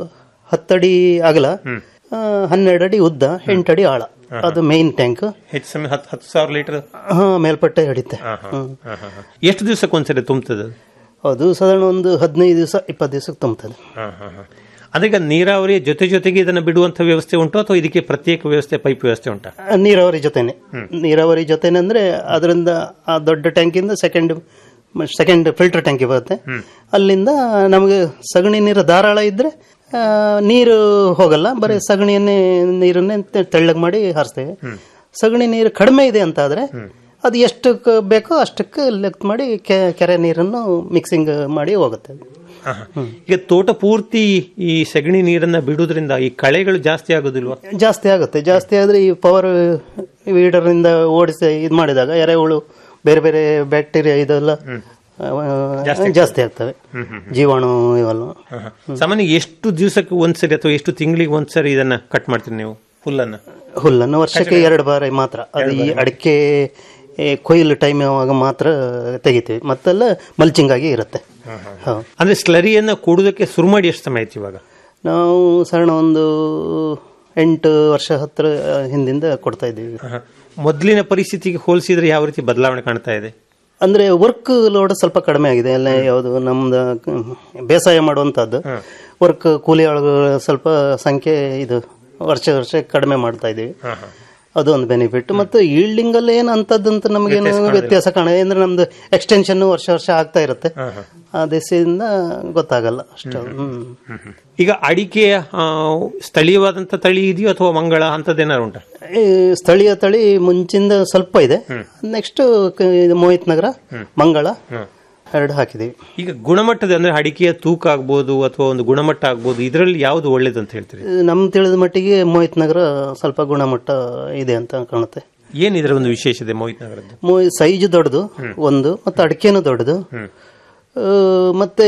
[SPEAKER 14] ಹತ್ತಡಿ ಅಗಲ ಆ, ಹನ್ನೆರಡು ಅಡಿ ಉದ್ದ ಎಂಟು ಅಡಿ ಆಳ ಅದು ಮೇನ್ ಟ್ಯಾಂಕ್
[SPEAKER 13] ಹೆಚ್ಚು ಸಮಯ ಹತ್ತು ಹತ್ತು ಸಾವಿರ ಲೀಟರ್
[SPEAKER 14] ಹಾ ಮೇಲ್ಪಟ್ಟೆ ಹಿಡಿತೆ ಹ್ಮ್.
[SPEAKER 13] ಎಷ್ಟು ದಿವಸಕ್ಕೆ ಒಂದ್ಸರಿ ತುಂಬ್ತದೆ ಅದು?
[SPEAKER 14] ಅದು ಸಾಧಾರಣ ಒಂದು ಹದಿನೈದು ದಿವಸ ಇಪ್ಪತ್ತು ದಿವಸಕ್ಕೆ ತುಂಬುತ್ತದೆ
[SPEAKER 13] ಹಾ, ಹಾ, ಹಾ. ಅದೀಗ ನೀರಾವರಿಯ ಜೊತೆ ಜೊತೆಗೆ ಇದನ್ನ ಬಿಡುವಂತ ವ್ಯವಸ್ಥೆ ಉಂಟು ಅಥವಾ ಇದಕ್ಕೆ ಪ್ರತ್ಯೇಕ ವ್ಯವಸ್ಥೆ ಪೈಪ್ ವ್ಯವಸ್ಥೆ ಉಂಟಾ
[SPEAKER 14] ಆ, ನೀರಾವರಿ ಜೊತೆನೆ ನೀರಾವರಿ ಜೊತೆನೆ ಅಂದ್ರೆ ಅದರಿಂದ ಆ ದೊಡ್ಡ ಟ್ಯಾಂಕಿಂದ ಸೆಕೆಂಡ್ ಸೆಕೆಂಡ್ ಫಿಲ್ಟರ್ ಟ್ಯಾಂಕಿ ಬರುತ್ತೆ ಅಲ್ಲಿಂದ ನಮಗೆ ಸಗಣಿ ನೀರು ಧಾರಾಳ ಇದ್ರೆ ಆ, ನೀರು ಹೋಗಲ್ಲ ಬರೀ ಸಗಣಿಯನ್ನೇ ನೀರನ್ನೇ ತೆ- ತೆಳ್ಳಗೆ ಮಾಡಿ ಹಾರಿಸ್ತೇವೆ ಸಗಣಿ ನೀರು ಕಡಿಮೆ ಇದೆ ಅಂತ ಆದ್ರೆ ಅದು ಎಷ್ಟಕ್ಕೆ ಬೇಕೋ ಅಷ್ಟಕ್ಕೆ ಲೆಕ್ಕ ಮಾಡಿ ಕೆ- ಕೆರೆ ನೀರನ್ನು ಮಿಕ್ಸಿಂಗ್ ಮಾಡಿ ಹೋಗುತ್ತೆ
[SPEAKER 13] ಹಾ, ಹಾ. ಈಗ ತೋಟ ಪೂರ್ತಿ ಈ ಸಗಣಿ ನೀರನ್ನ ಬಿಡುವುದರಿಂದ ಈ ಕಳೆಗಳು ಜಾಸ್ತಿ ಆಗೋದಿಲ್ವಾ
[SPEAKER 14] ಜಾಸ್ತಿ ಆಗುತ್ತೆ ಜಾಸ್ತಿ ಆದ್ರೆ ಈ ಪವರ್ ವೀಡರ್ನಿಂದ ಓಡಿಸಿ ಇದು ಮಾಡಿದಾಗ ಎರೆಹುಳು ಬೇರೆ ಬೇರೆ ಬ್ಯಾಕ್ಟೀರಿಯಾ ಇದೆಲ್ಲ ಆ, ಜಾಸ್ತಿ ಆಗ್ತವೆ ಜೀವಾಣು ಇವೆಲ್ಲ
[SPEAKER 13] ಹಾ, ಹಾ. ಸಾಮಾನ್ಯ ಎಷ್ಟು ದಿವಸಕ್ಕೆ ಒಂದ್ಸರಿ ಅಥವಾ ಎಷ್ಟು ತಿಂಗಳಿಗೆ ಒಂದ್ಸರಿ ಇದನ್ನ ಕಟ್ ಮಾಡ್ತೀರಿ ನೀವು ಹುಲ್ಲನ್ನ
[SPEAKER 14] ಹುಲ್ಲನ್ನು ವರ್ಷಕ್ಕೆ ಎರಡು ಬಾರಿ ಮಾತ್ರ ಅದು ಈ ಅಡಿಕೆ ಏ, ಕೊಯ್ಲು ಟೈಮ್ ಯಾವಾಗ ಮಾತ್ರ ತೆಗಿತೀವಿ ಮತ್ತೆಲ್ಲ ಮಲ್ಚಿಂಗ್ ಆಗಿ ಇರುತ್ತೆ ಹೌದು
[SPEAKER 13] ಅಂದ್ರೆ ಸ್ಲರಿಯನ್ನ ಕೂಡುದಕ್ಕೆ ಶುರು ಮಾಡಿ ಎಷ್ಟು ಸಮಯ ಆಯ್ತು ಇವಾಗ
[SPEAKER 14] ನಾವು ಸಾಧಾರಣ ಒಂದು ಎಂಟು ವರ್ಷ ಹತ್ರ ಹಿಂದಿಂದ ಕೊಡ್ತಾ ಇದ್ದೀವಿ
[SPEAKER 13] ಹಾ. ಮೊದಲಿನ ಪರಿಸ್ಥಿತಿಗೆ ಹೋಲಿಸಿದ್ರೆ ಯಾವ ರೀತಿ ಬದಲಾವಣೆ ಕಾಣ್ತಾ ಇದೆ
[SPEAKER 14] ಅಂದ್ರೆ ವರ್ಕ್ ಲೋಡ್ ಸ್ವಲ್ಪ ಕಡಿಮೆ ಆಗಿದೆ ಎಲ್ಲ ಯಾವುದು ನಮ್ದು ಕ- ಬೇಸಾಯ ಮಾಡುವಂತದ್ದು ವರ್ಕ್ ಕೂಲಿ ಆಳುಗಳ ಸ್ವಲ್ಪ ಸಂಖ್ಯೆ ಇದು ವರ್ಷ ವರ್ಷ ಕಡಿಮೆ ಮಾಡ್ತಾ ಇದೀವಿ ಅದು ಒಂದು ಬೆನಿಫಿಟ್ ಮತ್ತು ಈಲ್ಡಿಂಗ್ ಅಲ್ಲಿ ಏನು ಅಂತದ್ದಂತ ನಮಗೇನು ವ್ಯತ್ಯಾಸ ಕಾಣ ಅಂದ್ರೆ ನಮ್ದು ಎಕ್ಸ್ಟೆನ್ಷನ್ ವರ್ಷ ವರ್ಷ ಆಗ್ತಾ ಇರುತ್ತೆ ಆ ದಿಸೆಯಿಂದ ಗೊತ್ತಾಗಲ್ಲ ಅಷ್ಟು ಹ್ಮ್
[SPEAKER 13] ಈಗ ಅಡಿಕೆಯ ಆ, ಸ್ಥಳೀಯವಾದಂತ ತಳಿ ಇದೆಯೋ ಅಥವಾ ಮಂಗಳ ಅಂತದ್ದೇನಾರು ಉಂಟಾ
[SPEAKER 14] ಈ ಸ್ಥಳೀಯ ತಳಿ ಮುಂಚಿಂದ ಸ್ವಲ್ಪ ಇದೆ ನೆಕ್ಸ್ಟ್ ಮೋಹಿತ್ ನಗರ ಮಂಗಳ ಎರಡು ಹಾಕಿದೀವಿ
[SPEAKER 13] ಈಗ ಗುಣಮಟ್ಟದ ಅಂದ್ರೆ ಅಡಿಕೆಯ ತೂಕ ಆಗ್ಬೋದು ಅಥವಾ ಒಂದು ಗುಣಮಟ್ಟ ಆಗ್ಬೋದು ಇದರಲ್ಲಿ ಯಾವುದು ಒಳ್ಳೇದು ಅಂತ ಹೇಳ್ತೀರಿ
[SPEAKER 14] ನಮ್ ತಿಳಿದ ಮಟ್ಟಿಗೆ ಮೋಹಿತ್ ನಗರ ಸ್ವಲ್ಪ ಗುಣಮಟ್ಟ ಇದೆ ಅಂತ ಕಾಣುತ್ತೆ
[SPEAKER 13] ಏನ್ ಇದರ ಒಂದು ವಿಶೇಷತೆ ಮೋಹಿತ್ ನಗರದ್ದು
[SPEAKER 14] ಮೋಹಿ ಸೈಜ್ ದೊಡ್ಡದು ಒಂದು ಮತ್ತೆ ಅಡಿಕೆನೂ ದೊಡ್ಡದು ಆ, ಮತ್ತೆ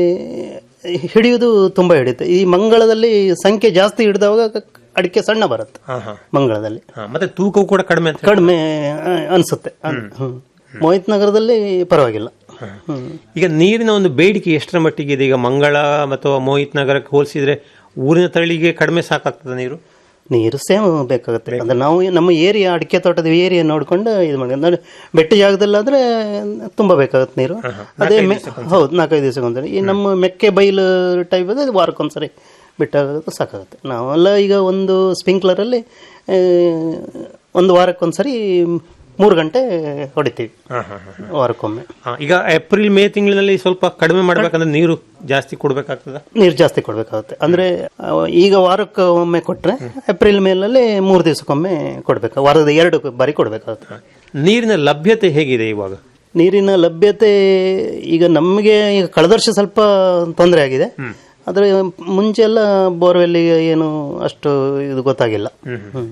[SPEAKER 14] ಹಿಡಿಯುವುದು ತುಂಬಾ ಹಿಡಿಯುತ್ತೆ ಈ ಮಂಗಳದಲ್ಲಿ ಸಂಖ್ಯೆ ಜಾಸ್ತಿ ಹಿಡಿದವಾಗ ಅಡಿಕೆ ಸಣ್ಣ ಬರುತ್ತೆ
[SPEAKER 13] ಹಾ, ಹಾ.
[SPEAKER 14] ಮಂಗಳದಲ್ಲಿ
[SPEAKER 13] ಹಾ, ಮತ್ತೆ ತೂಕವು ಕೂಡ ಕಡಿಮೆ ಅಂತ
[SPEAKER 14] ಕಡಿಮೆ ಆ, ಅನ್ಸುತ್ತೆ ಅನ್- ಹ್ಮ್. ಮೋಹಿತ್ ನಗರದಲ್ಲಿ ಪರವಾಗಿಲ್ಲ ಹ್ಮ್.
[SPEAKER 13] ಈಗ ನೀರಿನ ಒಂದು ಬೇಡಿಕೆ ಎಷ್ಟರ ಮಟ್ಟಿಗೆ ಇದೆ ಈಗ ಮಂಗಳ ಅಥವಾ ಮೋಹಿತ್ ನಗರಕ್ಕೆ ಹೋಲಿಸಿದ್ರೆ ಊರಿನ ತಳಿಗೆ ಕಡಿಮೆ ಸಾಕಾಗ್ತದ ನೀರು
[SPEAKER 14] ನೀರು ಸೇಮ್ ಬೇಕಾಗುತ್ತೆ ಅಂದ್ರೆ ನಾವು ನಮ್ಮ ಏರಿಯಾ ಅಡಿಕೆ ತೋಟದ ಏರಿಯಾ ನೋಡ್ಕೊಂಡು ಇದು ಮಾಡಿ ಅಂದ್ರೆ ಬೆಟ್ಟ ಜಾಗದಲ್ಲಾದ್ರೆ ತುಂಬಾ ಬೇಕಾಗುತ್ತೆ ನೀರು ಅದೇ ಮೆ- ಹೌದು ನಾಲ್ಕೈದು ದಿವಸಕ್ಕೊಂದ್ಸರಿ ಈ ನಮ್ಮ ಮೆಕ್ಕೆ ಬೈಲು ಟೈಪ್ ಇದೆ ವಾರಕ್ಕೊಂದ್ಸರಿ ಬಿಟ್ಟಾಗೋದು ಸಾಕಾಗುತ್ತೆ ನಾವೆಲ್ಲ ಈಗ ಒಂದು ಸ್ಪ್ರಿಂಕ್ಲರಲ್ಲಿ ಆ, ಒಂದು ವಾರಕ್ಕೊಂದ್ಸರಿ ಮೂರು ಗಂಟೆ ಹೊಡಿತೀವಿ ವಾರಕ್ಕೊಮ್ಮೆ
[SPEAKER 13] ಆ, ಈಗ ಏಪ್ರಿಲ್ ಮೇ ತಿಂಗಳಿನಲ್ಲಿ ಸ್ವಲ್ಪ ಕಡಿಮೆ ಮಾಡ್ಬೇಕಂದ್ರೆ ನೀರು ಜಾಸ್ತಿ ಕೊಡ್ಬೇಕಾಗ್ತದ
[SPEAKER 14] ನೀರು ಜಾಸ್ತಿ ಕೊಡಬೇಕಾಗುತ್ತೆ ಅಂದರೆ ಈಗ ವಾರಕ್ಕೆ ಒಮ್ಮೆ ಕೊಟ್ಟರೆ ಏಪ್ರಿಲ್ ಮೇಲಲ್ಲಿ ಮೂರು ದಿವಸಕ್ಕೊಮ್ಮೆ ಕೊಡಬೇಕು ವಾರದ ಎರಡು ಬಾರಿ ಕೊಡಬೇಕಾಗುತ್ತೆ
[SPEAKER 13] ನೀರಿನ ಲಭ್ಯತೆ ಹೇಗಿದೆ ಇವಾಗ
[SPEAKER 14] ನೀರಿನ ಲಭ್ಯತೆ ಈಗ ನಮಗೆ ಈಗ ಕಳೆದ ವರ್ಷ ಸ್ವಲ್ಪ ತೊಂದರೆ ಆಗಿದೆ ಆದರೆ ಮುಂಚೆ ಎಲ್ಲ ಬೋರ್ವೆಲ್ಲಿಗೆ ಏನು ಅಷ್ಟು ಇದು ಗೊತ್ತಾಗಿಲ್ಲ ಹ್ಮ್.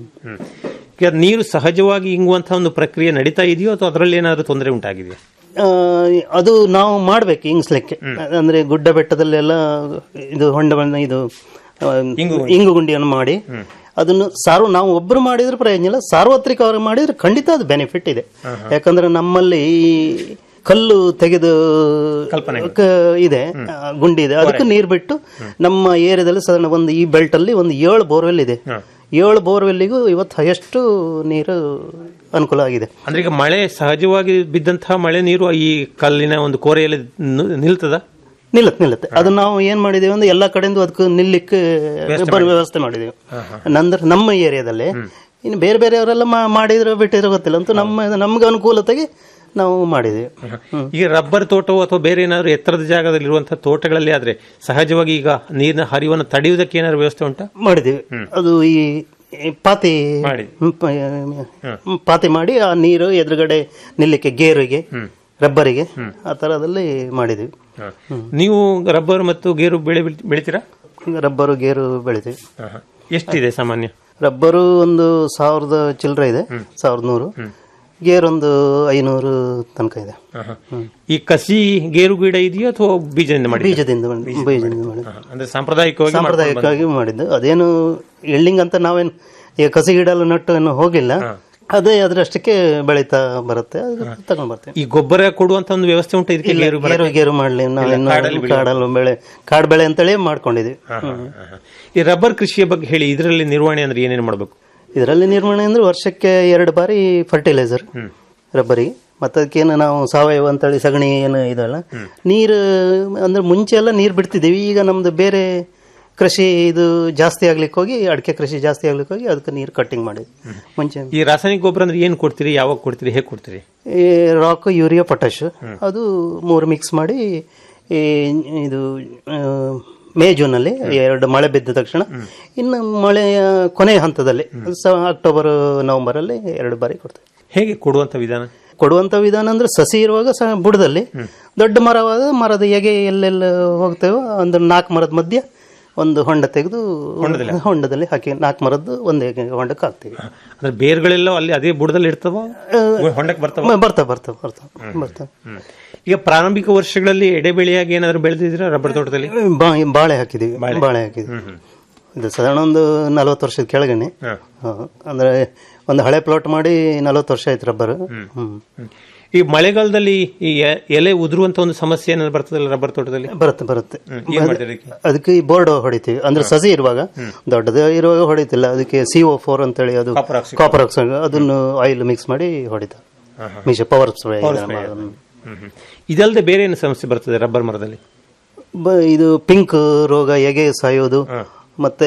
[SPEAKER 13] ಈಗ ನೀರು ಸಹಜವಾಗಿ ಇಂಗುವಂತಹ ಒಂದು ಪ್ರಕ್ರಿಯೆ ನಡೀತಾ ಇದೆಯೋ ಅಥವಾ ಅದರಲ್ಲಿ ಏನಾದರೂ ತೊಂದರೆ ಉಂಟಾಗಿದೆಯಾ
[SPEAKER 14] ಆ, ಅದು ನಾವು ಮಾಡ್ಬೇಕು ಇಂಗ್ಸ್ಲಿಕ್ಕೆ ಅಂದ್ರೆ ಗುಡ್ಡ ಬೆಟ್ಟದಲ್ಲೆಲ್ಲ ಇದು ಹೊಂಡಗಳನ್ನ ಇದು ಆ, ಇಂಗು ಗುಂಡಿಯನ್ನು ಮಾಡಿ ಅದನ್ನು ಸಾರ್ವ ನಾವು ಒಬ್ಬರು ಮಾಡಿದ್ರೆ ಪ್ರಯೋಜನ ಇಲ್ಲ ಸಾರ್ವತ್ರಿಕವಾಗಿ ಮಾಡಿದ್ರೆ ಖಂಡಿತ ಅದು ಬೆನಿಫಿಟ್ ಇದೆ ಯಾಕಂದ್ರೆ ನಮ್ಮಲ್ಲಿ ಈ ಕಲ್ಲು ತೆಗೆದು ಕ- ಇದೆ ಆ, ಗುಂಡಿ ಇದೆ ಅದಕ್ಕೆ ನೀರು ಬಿಟ್ಟು ನಮ್ಮ ಏರಿಯಾದಲ್ಲಿ ಸಾಧಾರಣ ಒಂದು ಈ ಬೆಲ್ಟ್ ಅಲ್ಲಿ ಒಂದು ಏಳು ಬೋರ್ವೆಲ್ ಇದೆ ಏಳು ಬೋರ್ವೆಲ್ಲಿಗೂ ಇವತ್ತು ಹೈಯೆಸ್ಟ್ ನೀರು ಅನುಕೂಲ ಆಗಿದೆ
[SPEAKER 13] ಅಂದ್ರೆ ಈಗ ಮಳೆ ಸಹಜವಾಗಿ ಬಿದ್ದಂತಹ ಮಳೆ ನೀರು ಈ ಕಲ್ಲಿನ ಒಂದು ಕೋರೆಯಲ್ಲಿ ನು- ನಿಲ್ತದ
[SPEAKER 14] ನಿಲ್ಲತ್ತೆ ನಿಲ್ಲತ್ತೆ ಅದು ನಾವು ಏನ್ ಮಾಡಿದೀವಿ ಅಂದ್ರೆ ಎಲ್ಲಾ ಕಡೆಯಿಂದ ಅದಕ್ಕೆ ನಿಲ್ಲಿಕ್ಕೆ ಬರೋ ವ್ಯವಸ್ಥೆ ಮಾಡಿದೀವಿ ನಂದ್ರ ನಮ್ಮ ಏರಿಯಾದಲ್ಲಿ ಇನ್ನು ಬೇರೆ ಬೇರೆಯವರೆಲ್ಲ ಮಾ- ಮಾಡಿದ್ರು ಬಿಟ್ಟಿರೋ ಗೊತ್ತಿಲ್ಲ ಅಂತೂ ನಮ್ಮ ನಮ್ಗೆ ಅನುಕೂಲತೆಗೆ ನಾವು ಮಾಡಿದೀವಿ
[SPEAKER 13] ಈಗ ರಬ್ಬರ್ ತೋಟವು ಅಥವಾ ಬೇರೆ ಏನಾದ್ರು ಎತ್ತರದ ಜಾಗದಲ್ಲಿರುವಂತಹ ತೋಟಗಳಲ್ಲಿ ಆದ್ರೆ ಸಹಜವಾಗಿ ಈಗ ನೀರಿನ ಹರಿವನ್ನು ತಡೆಯುವುದಕ್ಕೆ ಏನಾದ್ರು ವ್ಯವಸ್ಥೆ ಉಂಟಾ
[SPEAKER 14] ಮಾಡಿದೀವಿ ಅದು ಈ ಈ ಪಾತಿ ಹ್ಮ್, ಪ- ಹ್ಮ್, ಪಾತಿ ಮಾಡಿ ಆ ನೀರು ಎದುರುಗಡೆ ನಿಲ್ಲಿಕ್ಕೆ ಗೇರಿಗೆ ರಬ್ಬರಿಗೆ ಆ ತರದಲ್ಲಿ ಮಾಡಿದೀವಿ
[SPEAKER 13] ನೀವು ರಬ್ಬರ್ ಮತ್ತು ಗೇರು ಬೆಳೆ ಬೆಳಿ- ಬೆಳಿತೀರಾ
[SPEAKER 14] ಈಗ ರಬ್ಬರು ಗೇರು ಬೆಳಿತೀವಿ
[SPEAKER 13] ಎಷ್ಟಿದೆ ಸಾಮಾನ್ಯ
[SPEAKER 14] ರಬ್ಬರು ಒಂದು ಸಾವಿರದ ಚಿಲ್ಲರೆ ಇದೆ ಸಾವಿರದ ನೂರು ಗೇರ್ ಒಂದು ಐನೂರು ತನಕ ಇದೆ
[SPEAKER 13] ಈ ಕಸಿ ಗೇರು ಗಿಡ ಇದೆಯೋ ಅಥವಾ ಬೀಜದಿಂದ ಮಾಡಿ
[SPEAKER 14] ಬೀಜದಿಂದ ಮಾಡಿ- ಬೀಜದಿಂದ ಮಾಡಿ
[SPEAKER 13] ಅಂದ್ರೆ ಸಾಂಪ್ರದಾಯಿಕವಾಗಿ ಮಾಡ್ಕೊಂಡು
[SPEAKER 14] ಸಾಂಪ್ರದಾಯಿಕವಾಗಿ ಮಾಡಿದ್ದು ಅದೇನು ಎಳ್ಳಿಂಗ್ ಅಂತ ನಾವೇನು ಈಗ ಕಸಿ ಗಿಡ ಎಲ್ಲ ನಟ್ಟು ಏನು ಹೋಗಿಲ್ಲ ಅದೇ ಅದ್ರಷ್ಟಕ್ಕೆ ಬೆಳೀತಾ ಬರುತ್ತೆ ಅದು ತಗೊಂಡ್ ಬರ್ತೀವಿ
[SPEAKER 13] ಈ ಗೊಬ್ಬರ ಕೊಡುವಂತ ಒಂದು ವ್ಯವಸ್ಥೆ ಉಂಟು ಇದಕ್ಕೆ
[SPEAKER 14] ಇಲ್ಲ,
[SPEAKER 13] ಗೇರು
[SPEAKER 14] ಗೇರು ಗೇರು ಮಾಡ್ಲಿ ನಾವೇನು
[SPEAKER 13] ಕಾಡಲ್ಲಿ ಬೆಳೆಯುವ-
[SPEAKER 14] ಕಾಡಲ್ಲಿ ಬೆಳೆ ಕಾಡು ಬೆಳೆ ಅಂತೇಳಿ ಮಾಡ್ಕೊಂಡಿದೀವಿ
[SPEAKER 13] ಈ ರಬ್ಬರ್ ಕೃಷಿಯ ಬಗ್ಗೆ ಹೇಳಿ ಇದರಲ್ಲಿ ನಿರ್ವಹಣೆ ಅಂದ್ರೆ ಏನೇನು ಮಾಡಬೇಕು
[SPEAKER 14] ಇದರಲ್ಲಿ ನಿರ್ವಹಣೆ ಅಂದ್ರೆ ವರ್ಷಕ್ಕೆ ಎರಡು ಬಾರಿ ಫರ್ಟಿಲೈಸರ್ ರಬ್ಬರಿಗೆ ಮತ್ತೆ ಅದಕ್ಕೇನು ನಾವು ಸಾವಯವ ಅಂತೇಳಿ ಸಗಣಿ ಏನು ಇದಲ್ಲ ನೀರು ಅಂದ್ರೆ ಮುಂಚೆ ಎಲ್ಲ ನೀರು ಬಿಡ್ತಿದ್ದೀವಿ ಈಗ ನಮ್ದು ಬೇರೆ ಕೃಷಿ ಇದು ಜಾಸ್ತಿ ಆಗ್ಲಿಕ್ಕೆ ಹೋಗಿ ಅಡಿಕೆ ಕೃಷಿ ಜಾಸ್ತಿ ಆಗ್ಲಿಕ್ಕೆ ಹೋಗಿ ಅದಕ್ಕೆ ನೀರು ಕಟ್ಟಿಂಗ್ ಮಾಡಿದ್ವಿ ಮುಂಚೆ
[SPEAKER 13] ಈ ರಾಸಾಯನಿಕ ಗೊಬ್ಬರ ಅಂದ್ರೆ ಏನ್ ಕೊಡ್ತೀರಿ ಯಾವಾಗ ಕೊಡ್ತೀರಿ ಹೇಗೆ ಕೊಡ್ತೀರಿ
[SPEAKER 14] ಈ ರಾಕ್ ಯೂರಿಯಾ ಪೊಟ್ಯಾಶ್ ಅದು ಮೂರು ಮಿಕ್ಸ್ ಮಾಡಿ ಈ ಇದು ಆ, ಮೇ ಜೂನಲ್ಲಿ ಎರಡು ಮಳೆ ಬಿದ್ದ ತಕ್ಷಣ ಇನ್ನು ಮಳೆಯ ಕೊನೆಯ ಹಂತದಲ್ಲಿ ಸ ಅಕ್ಟೋಬರ್ ನವೆಂಬರಲ್ಲಿ ಎರಡು ಬಾರಿ ಕೊಡ್ತೇವೆ
[SPEAKER 13] ಹೇಗೆ ಕೊಡುವಂತ ವಿಧಾನ
[SPEAKER 14] ಕೊಡುವಂತ ವಿಧಾನ ಅಂದ್ರೆ ಸಸಿ ಇರುವಾಗ ಸಹ ಬುಡದಲ್ಲಿ ದೊಡ್ಡ ಮರವಾದ ಮರದ ಎಗೆ ಎಲ್ಲೆಲ್ಲ ಹೋಗ್ತೇವೋ ಒಂದು ನಾಲ್ಕು ಮರದ ಮಧ್ಯೆ ಒಂದು ಹೊಂಡ ತೆಗೆದು ಹೊಂಡದಲ್ಲಿ ಹಾಕಿ ನಾಲ್ಕು ಮರದ್ದು ಒಂದು ಎಗೆ ಹೊಂಡಕ್ಕೆ ಹಾಕ್ತೀವಿ
[SPEAKER 13] ಅಂದ್ರೆ ಬೇರ್ಗಳೆಲ್ಲ ಅಲ್ಲಿ ಅದೇ ಬುಡದಲ್ಲಿ ಇರ್ತವ ಹೊಂಡಕ್ಕೆ ಬರ್ತಾವ
[SPEAKER 14] ಮ- ಬರ್ತಾವ ಬರ್ತಾವ ಬರ್ತಾವ ಬರ್ತಾವ
[SPEAKER 13] ಈಗ ಪ್ರಾರಂಭಿಕ ವರ್ಷಗಳಲ್ಲಿ ಎಡೆಬೆಳೆಯಾಗಿ ಏನಾದ್ರು ಬೆಳೆದಿದ್ದೀರಾ ರಬ್ಬರ್ ತೋಟದಲ್ಲಿ
[SPEAKER 14] ಬಾ- ಬಾಳೆ ಹಾಕಿದೀವಿ ಬಾಳೆ ಹಾಕಿದ್ವಿ ಇದು ಸಾಧಾರಣ ಒಂದು ನಲವತ್ತು ವರ್ಷದ ಕೆಳಗನೆ ಹಾ. ಅಂದ್ರೆ ಒಂದು ಹಳೆ ಪ್ಲಾಟ್ ಮಾಡಿ ನಲವತ್ತು ವರ್ಷ ಆಯ್ತು ರಬ್ಬರ್ ಹ್ಮ್
[SPEAKER 13] ಈ ಮಳೆಗಾಲದಲ್ಲಿ ಈ ಎ- ಎಲೆ ಉದುರುವಂತ ಒಂದು ಸಮಸ್ಯೆ ಏನಾದ್ರು ಬರ್ತದಲ್ಲ ರಬ್ಬರ್ ತೋಟದಲ್ಲಿ
[SPEAKER 14] ಬರುತ್ತೆ ಬರುತ್ತೆ
[SPEAKER 13] ಏನ್ ಮಾಡ್ತೀರಿ ಅದಕ್ಕೆ?
[SPEAKER 14] ಅದಕ್ಕೆ ಈ ಬೋರ್ಡ್ ಹೊಡಿತೀವಿ ಅಂದ್ರೆ ಸಸಿ ಇರುವಾಗ ದೊಡ್ಡದು ಇರುವಾಗ ಹೊಡಿತಿಲ್ಲ ಅದಕ್ಕೆ ಸಿ ಓ ಫೋರ್ ಅಂತೇಳಿ ಅದು ಕಾಪರ್ ಆಕ್ಸೈಡ್ ಅದನ್ನು ಆಯಿಲ್ ಮಿಕ್ಸ್ ಮಾಡಿ ಹೊಡಿತಾರೆ ಮಿಶ ಪವರ್ ಸ್ಪ್ರೇ
[SPEAKER 13] Power spray. ಹ್ಮ್, ಹ್ಮ್. ಇದಲ್ಲದೆ ಬೇರೆ ಏನು ಸಮಸ್ಯೆ ಬರ್ತದೆ ರಬ್ಬರ್ ಮರದಲ್ಲಿ
[SPEAKER 14] ಬ- ಇದು ಪಿಂಕ್ ರೋಗ ಎಗೆ ಸಾಯೋದು ಮತ್ತೆ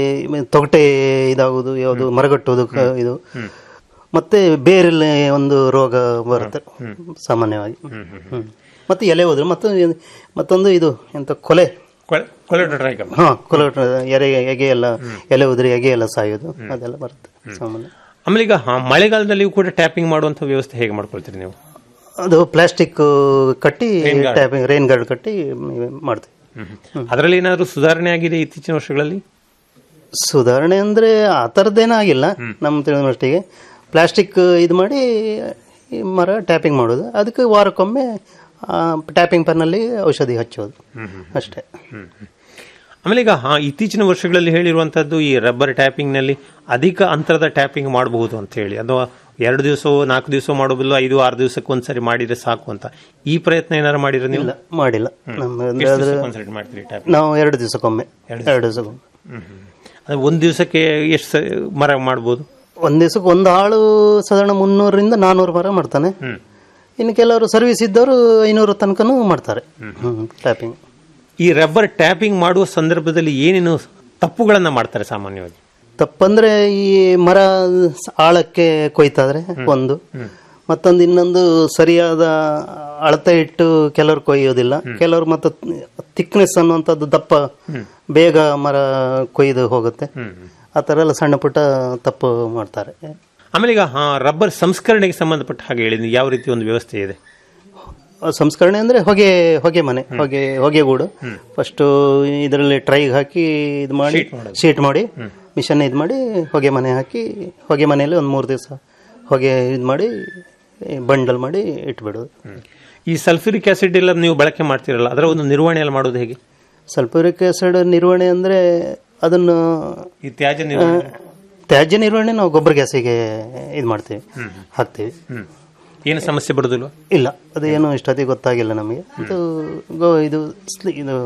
[SPEAKER 14] ತೊಗಟೆ ಇದಾಗುವುದು ಯಾವುದು ಮರಗಟ್ಟುವುದು ಕ- ಇದು ಮತ್ತೆ ಬೇರಲ್ಲಿ ಒಂದು ರೋಗ ಬರುತ್ತೆ ಸಾಮಾನ್ಯವಾಗಿ ಹ್ಮ್. ಮತ್ತೆ ಎಲೆ ಹೋದ್ರು ಮತ್ತು ಮತ್ತೊಂದು ಇದು ಎಂತ ಕೊಲೆ
[SPEAKER 13] ಕೊಲೆಟ್ರೈಕಮ್
[SPEAKER 14] ಹಾ ಕೊಲೆ ಎರೆ ಎಗೆ ಎಲ್ಲ ಎಲೆ ಉದುರಿ ಎಗೆ ಎಲ್ಲ ಸಾಯೋದು ಅದೆಲ್ಲ ಬರುತ್ತೆ ಸಾಮಾನ್ಯ
[SPEAKER 13] ಆಮೇಲೆ ಈಗ ಹಾ, ಮಳೆಗಾಲದಲ್ಲಿಯೂ ಕೂಡ ಟ್ಯಾಪಿಂಗ್ ಮಾಡುವಂತ ವ್ಯವಸ್ಥೆ ಹೇಗೆ ಮಾಡ್ಕೊಳ್ತೀರಿ ನೀವು
[SPEAKER 14] ಅದು ಪ್ಲಾಸ್ಟಿಕ್ ಕಟ್ಟಿ
[SPEAKER 13] Rain guard.
[SPEAKER 14] Tapping rain guard ಕಟ್ಟಿ ಮಾಡ್ತೀವಿ
[SPEAKER 13] ಅದರಲ್ಲಿ ಏನಾದ್ರು ಸುಧಾರಣೆ ಆಗಿದೆ ಇತ್ತೀಚಿನ ವರ್ಷಗಳಲ್ಲಿ
[SPEAKER 14] ಸುಧಾರಣೆ ಅಂದ್ರೆ ಆ ಥರದ್ದೇನಾಗಿಲ್ಲ ನಮ್ಮ ತಿಳಿದ ಮಟ್ಟಿಗೆ ಪ್ಲಾಸ್ಟಿಕ್ ಇದು ಮಾಡಿ ಈ ಮರ ಟ್ಯಾಪಿಂಗ್ ಮಾಡೋದು ಅದಕ್ಕೆ ವಾರಕ್ಕೊಮ್ಮೆ ಟ್ಯಾಪಿಂಗ್ ಪೆನ್ನಲ್ಲಿ ಔಷಧಿ ಹಚ್ಚೋದು ಅಷ್ಟೇ
[SPEAKER 13] ಆಮೇಲೆ ಈಗ ಹಾ, ಇತ್ತೀಚಿನ ವರ್ಷಗಳಲ್ಲಿ ಹೇಳಿರುವಂತದ್ದು ಈ ರಬ್ಬರ್ ಟ್ಯಾಪಿಂಗ್ ನಲ್ಲಿ ಅಧಿಕ ಅಂತರದ ಟ್ಯಾಪಿಂಗ್ ಮಾಡಬಹುದು ಅಂತ ಹೇಳಿ ಅಥವಾ ಎರಡು ದಿವಸ ನಾಲ್ಕು ದಿವಸ ಮಾಡೋದಿಲ್ಲ ಐದು ಆರು ದಿವಸಕ್ಕೆ ಒಂದ್ಸರಿ ಮಾಡಿದ್ರೆ ಸಾಕು ಅಂತ ಈ ಪ್ರಯತ್ನ ಏನಾರು ಮಾಡಿದ್ರೆ ನೀವು
[SPEAKER 14] ಇಲ್ಲ ಮಾಡಿಲ್ಲ ನಮ್ಮ ಅಂದ್ರೆ
[SPEAKER 13] ಎಷ್ಟು
[SPEAKER 14] ಅದ್ರ-
[SPEAKER 13] ದಿವಸಕ್ಕೆ ಒಂದ್ಸರಿ ಮಾಡ್ತೀರಿ ಟ್ಯಾಪಿಂಗ್
[SPEAKER 14] ನಾವು ಎರಡು ದಿವಸಕ್ಕೊಮ್ಮೆ ಎರಡು ದಿವಸಕ್ಕೊಮ್ಮೆ
[SPEAKER 13] ಅಂದ್ರೆ ಒಂದ್ ದಿವಸಕ್ಕೆ ಎಷ್ಟು ಸ- ಮರ ಮಾಡ್ಬೋದು
[SPEAKER 14] ಒಂದ್ ದಿವಸಕ್ಕೆ ಒಂದು ಆಳು ಸಾಧಾರಣ ಮುನ್ನೂರರಿಂದ ನಾನೂರು ಮರ ಮಾಡ್ತಾನೆ ಇನ್ನು ಕೆಲವರು ಸರ್ವಿಸ್ ಇದ್ದವರು ಐನೂರು ತನಕನೂ ಮಾಡ್ತಾರೆ ಟ್ಯಾಪಿಂಗ್
[SPEAKER 13] ಈ ರಬ್ಬರ್ ಟ್ಯಾಪಿಂಗ್ ಮಾಡುವ ಸಂದರ್ಭದಲ್ಲಿ ಏನೇನು ತಪ್ಪುಗಳನ್ನ ಮಾಡ್ತಾರೆ ಸಾಮಾನ್ಯವಾಗಿ
[SPEAKER 14] ತಪ್ಪಂದ್ರೆ ಈ ಮರ ಆಳಕ್ಕೆ ಕೊಯ್ತಾದ್ರೆ ಒಂದು ಮತ್ತೊಂದು ಇನ್ನೊಂದು ಸರಿಯಾದ ಅಳತೆ ಇಟ್ಟು ಕೆಲವರು ಕೊಯ್ಯೋದಿಲ್ಲ ಕೆಲವರು ಮತ್ತೆ ಥಿಕ್ನೆಸ್ ಅನ್ನುವಂಥದ್ದು ದಪ್ಪ ಬೇಗ ಮರ ಕೊಯ್ದು ಹೋಗುತ್ತೆ ಆ ಥರ ಎಲ್ಲ ಸಣ್ಣ ಪುಟ್ಟ ತಪ್ಪು ಮಾಡ್ತಾರೆ
[SPEAKER 13] ಆಮೇಲೆ ಈಗ ರಬ್ಬರ್ ಸಂಸ್ಕರಣೆಗೆ ಸಂಬಂಧಪಟ್ಟ ಹಾಗೆ ಹೇಳಿದ್ನಿ ಯಾವ ರೀತಿ ಒಂದು ವ್ಯವಸ್ಥೆ ಇದೆ
[SPEAKER 14] ಸಂಸ್ಕರಣೆ ಅಂದ್ರೆ ಹೊಗೆ ಹೊಗೆ ಮನೆ ಹೊಗೆ ಹೊಗೆಗೂಡು ಫಸ್ಟ್ ಇದರಲ್ಲಿ ಟ್ರೈಗೆ ಹಾಕಿ ಇದು ಮಾಡಿ ಶೀಟ್ ಮಾಡಿ ಮಿಷನ್ ಇದು ಮಾಡಿ ಹೊಗೆ ಮನೆ ಹಾಕಿ ಹೊಗೆ ಮನೆಯಲ್ಲಿ ಒಂದು ಮೂರು ದಿವಸ ಹೊಗೆ ಇದು ಮಾಡಿ ಬಂಡಲ್ ಮಾಡಿ ಇಟ್ಬಿಡೋದು
[SPEAKER 13] ಈ ಸಲ್ಫ್ಯೂರಿಕ್ ಆಸಿಡ್ ಎಲ್ಲ ನೀವು ಬಳಕೆ ಮಾಡ್ತಿರಲ್ಲ ಅದರ ಒಂದು ನಿರ್ವಹಣೆ ಎಲ್ಲ ಮಾಡೋದು ಹೇಗೆ
[SPEAKER 14] ಸಲ್ಫ್ಯೂರಿಕ್ ಆಸಿಡ್ ನಿರ್ವಹಣೆ ಅಂದ್ರೆ ಅದನ್ನು
[SPEAKER 13] ಈ ತ್ಯಾಜ್ಯ
[SPEAKER 14] ಆ,
[SPEAKER 13] ನಿರ್ವಹಣೆ
[SPEAKER 14] ತ್ಯಾಜ್ಯ ನಿರ್ವಹಣೆ ನಾವು ಗೊಬ್ಬರ ಗ್ಯಾಸಿಗೆ ಇದು ಮಾಡ್ತೀವಿ ಹಾಕ್ತೀವಿ
[SPEAKER 13] ಏನು ಸಮಸ್ಯೆ ಬರೋದಿಲ್ವಾ
[SPEAKER 14] ಇಲ್ಲ ಅದು ಏನು ಇಷ್ಟೊತ್ತಿಗೆ ಗೊತ್ತಾಗಿಲ್ಲ ನಮಗೆ ಇದು ಗೋ ಇದು ಸ್ಲಿ- ಇದು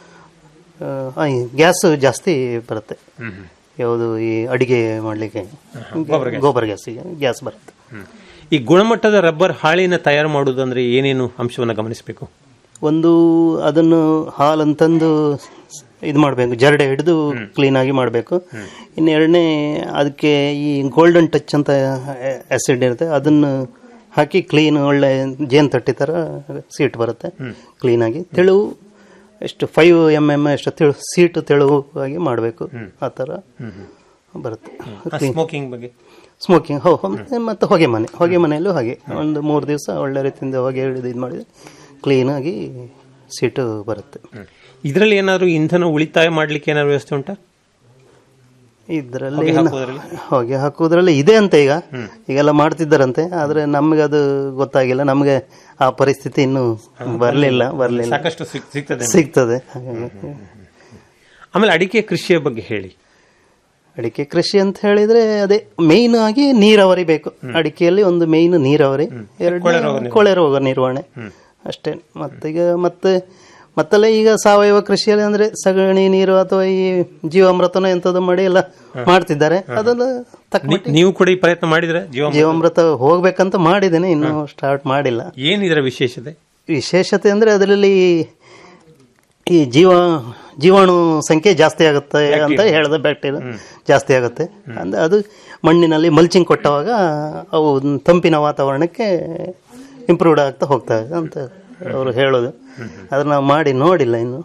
[SPEAKER 14] ಗ್ಯಾಸ್ ಜಾಸ್ತಿ ಬರುತ್ತೆ ಯಾವುದು ಈ ಅಡಿಗೆ ಮಾಡಲಿಕ್ಕೆ
[SPEAKER 13] ಗೊಬ್ಬರ ಗ್ಯಾಸ್.
[SPEAKER 14] ಗೊಬ್ಬರ ಗ್ಯಾಸಿಗೆ ಗ್ಯಾಸ್ ಬರುತ್ತೆ
[SPEAKER 13] ಈ ಗುಣಮಟ್ಟದ ರಬ್ಬರ್ ಹಾಳಿನ ತಯಾರು ಮಾಡುವುದಂದ್ರೆ ಏನೇನು ಅಂಶವನ್ನು ಗಮನಿಸಬೇಕು
[SPEAKER 14] ಒಂದು ಅದನ್ನು ಹಾಲಂತಂದು ಇದು ಮಾಡಬೇಕು ಜರಡೆ ಹಿಡಿದು ಕ್ಲೀನಾಗಿ ಮಾಡಬೇಕು ಇನ್ನು ಎರಡನೇ ಅದಕ್ಕೆ ಈ ಗೋಲ್ಡನ್ ಟಚ್ ಅಂತ ಆ್ಯಸಿಡ್ ಇರುತ್ತೆ ಅದನ್ನು ಹಾಕಿ ಕ್ಲೀನ್ ಒಳ್ಳೆ ಜೇನು ತಟ್ಟಿ ಥರ ಸೀಟ್ ಬರುತ್ತೆ ಕ್ಲೀನಾಗಿ ತೆಳುವು ಎಷ್ಟು ಫೈವ್ ಎಮ್ ಎಮ್ ಎಷ್ಟು ತೆಳು ಸೀಟು ತೆಳುವಾಗಿ ಮಾಡಬೇಕು ಆ ಥರ ಬರುತ್ತೆ Clean.
[SPEAKER 13] ಸ್ಮೋಕಿಂಗ್ ಬಗ್ಗೆ
[SPEAKER 14] ಸ್ಮೋಕಿಂಗ್ ಹೋ ಮತ್ತು ಹೊಗೆ ಮನೆ ಹೊಗೆ ಮನೆಯಲ್ಲೂ ಹಾಗೆ ಒಂದು ಮೂರು ದಿವಸ ಒಳ್ಳೆ ರೀತಿಯಿಂದ ಹೊಗೆ ಹಿಡಿದು ಇದು ಮಾಡಿದ್ರೆ ಕ್ಲೀನಾಗಿ ಸೀಟು ಬರುತ್ತೆ
[SPEAKER 13] ಇದರಲ್ಲಿ ಏನಾದರೂ ಇಂಧನ ಉಳಿತಾಯ ಮಾಡಲಿಕ್ಕೆ ಏನಾದ್ರು ವ್ಯವಸ್ಥೆ ಉಂಟಾ
[SPEAKER 14] ಇದರಲ್ಲಿ
[SPEAKER 13] ಹೊಗೆ ಹಾಕುವುದ್ರಲ್ಲಿ?
[SPEAKER 14] ಹೊಗೆ ಹಾಕುವುದ್ರಲ್ಲಿ ಇದೆ ಅಂತ ಈಗ ಈಗೆಲ್ಲ ಮಾಡ್ತಿದ್ದಾರಂತೆ ಆದರೆ ನಮಗೆ ಅದು ಗೊತ್ತಾಗಿಲ್ಲ ನಮಗೆ ಆ ಪರಿಸ್ಥಿತಿ ಇನ್ನೂ ಬರಲಿಲ್ಲ ಬರಲಿಲ್ಲ
[SPEAKER 13] ಸಾಕಷ್ಟು ಸಿಗ್- ಸಿಗ್ತದೆ
[SPEAKER 14] ಸಿಗ್ತದೆ ಹಾಗಾಗಿ
[SPEAKER 13] ಆಮೇಲೆ ಅಡಿಕೆ ಕೃಷಿಯ ಬಗ್ಗೆ ಹೇಳಿ
[SPEAKER 14] ಅಡಿಕೆ ಕೃಷಿ ಅಂತ ಹೇಳಿದ್ರೆ ಅದೇ ಮೇಯ್ನ್ ಆಗಿ ನೀರಾವರಿ ಬೇಕು ಅಡಿಕೆಯಲ್ಲಿ ಒಂದು ಮೇಯ್ನ್ ನೀರಾವರಿ
[SPEAKER 13] ಕೊಳೆ ರೋಗ
[SPEAKER 14] ಎರಡು
[SPEAKER 13] ನಿರ್ವಹಣೆ.
[SPEAKER 14] ಕೊಳೆ ರೋಗ ನಿರ್ವಹಣೆ ಅಷ್ಟೇ ಮತ್ತೀಗ ಮತ್ತೆ ಮತ್ತೆಲ್ಲ ಈಗ ಸಾವಯವ ಕೃಷಿಯಲ್ಲಿ ಅಂದ್ರೆ ಸಗಣಿ ನೀರು ಅಥವಾ ಈ ಜೀವಾಮೃತನ ಎಂಥದ್ದು ಮಾಡಿ ಎಲ್ಲ ಮಾಡ್ತಿದ್ದಾರೆ ಅದನ್ನು ತಕ್ಕ
[SPEAKER 13] ನಿ- ನೀವು ಕೂಡ ಈ ಪ್ರಯತ್ನ ಮಾಡಿದ್ರೆ ಜೀವ
[SPEAKER 14] ಜೀವಾಮೃತ ಹೋಗ್ಬೇಕಂತ ಮಾಡಿದ್ದೇನೆ ಇನ್ನು ಸ್ಟಾರ್ಟ್ ಮಾಡಿಲ್ಲ
[SPEAKER 13] ಏನಿದರ ವಿಶೇಷತೆ
[SPEAKER 14] ವಿಶೇಷತೆ ಅಂದ್ರೆ ಅದರಲ್ಲಿ ಈ ಜೀವ ಜೀವಾಣು ಸಂಖ್ಯೆ ಜಾಸ್ತಿ ಆಗುತ್ತೆ ಅಂತ ಹೇಳಿದ ಬ್ಯಾಕ್ಟೀರಿಯಾ ಜಾಸ್ತಿ ಆಗುತ್ತೆ ಅಂದ್ರೆ ಅದು ಮಣ್ಣಿನಲ್ಲಿ ಮಲ್ಚಿಂಗ್ ಕೊಟ್ಟವಾಗ ಅವು ತಂಪಿನ ವಾತಾವರಣಕ್ಕೆ ಇಂಪ್ರೂವ್ಡ್ ಆಗ್ತಾ ಹೋಗ್ತವೆ ಅಂತ ಅವರು ಹೇಳೋದು ಅದನ್ನ ನಾವು ಮಾಡಿ ನೋಡಿಲ್ಲ ಇನ್ನು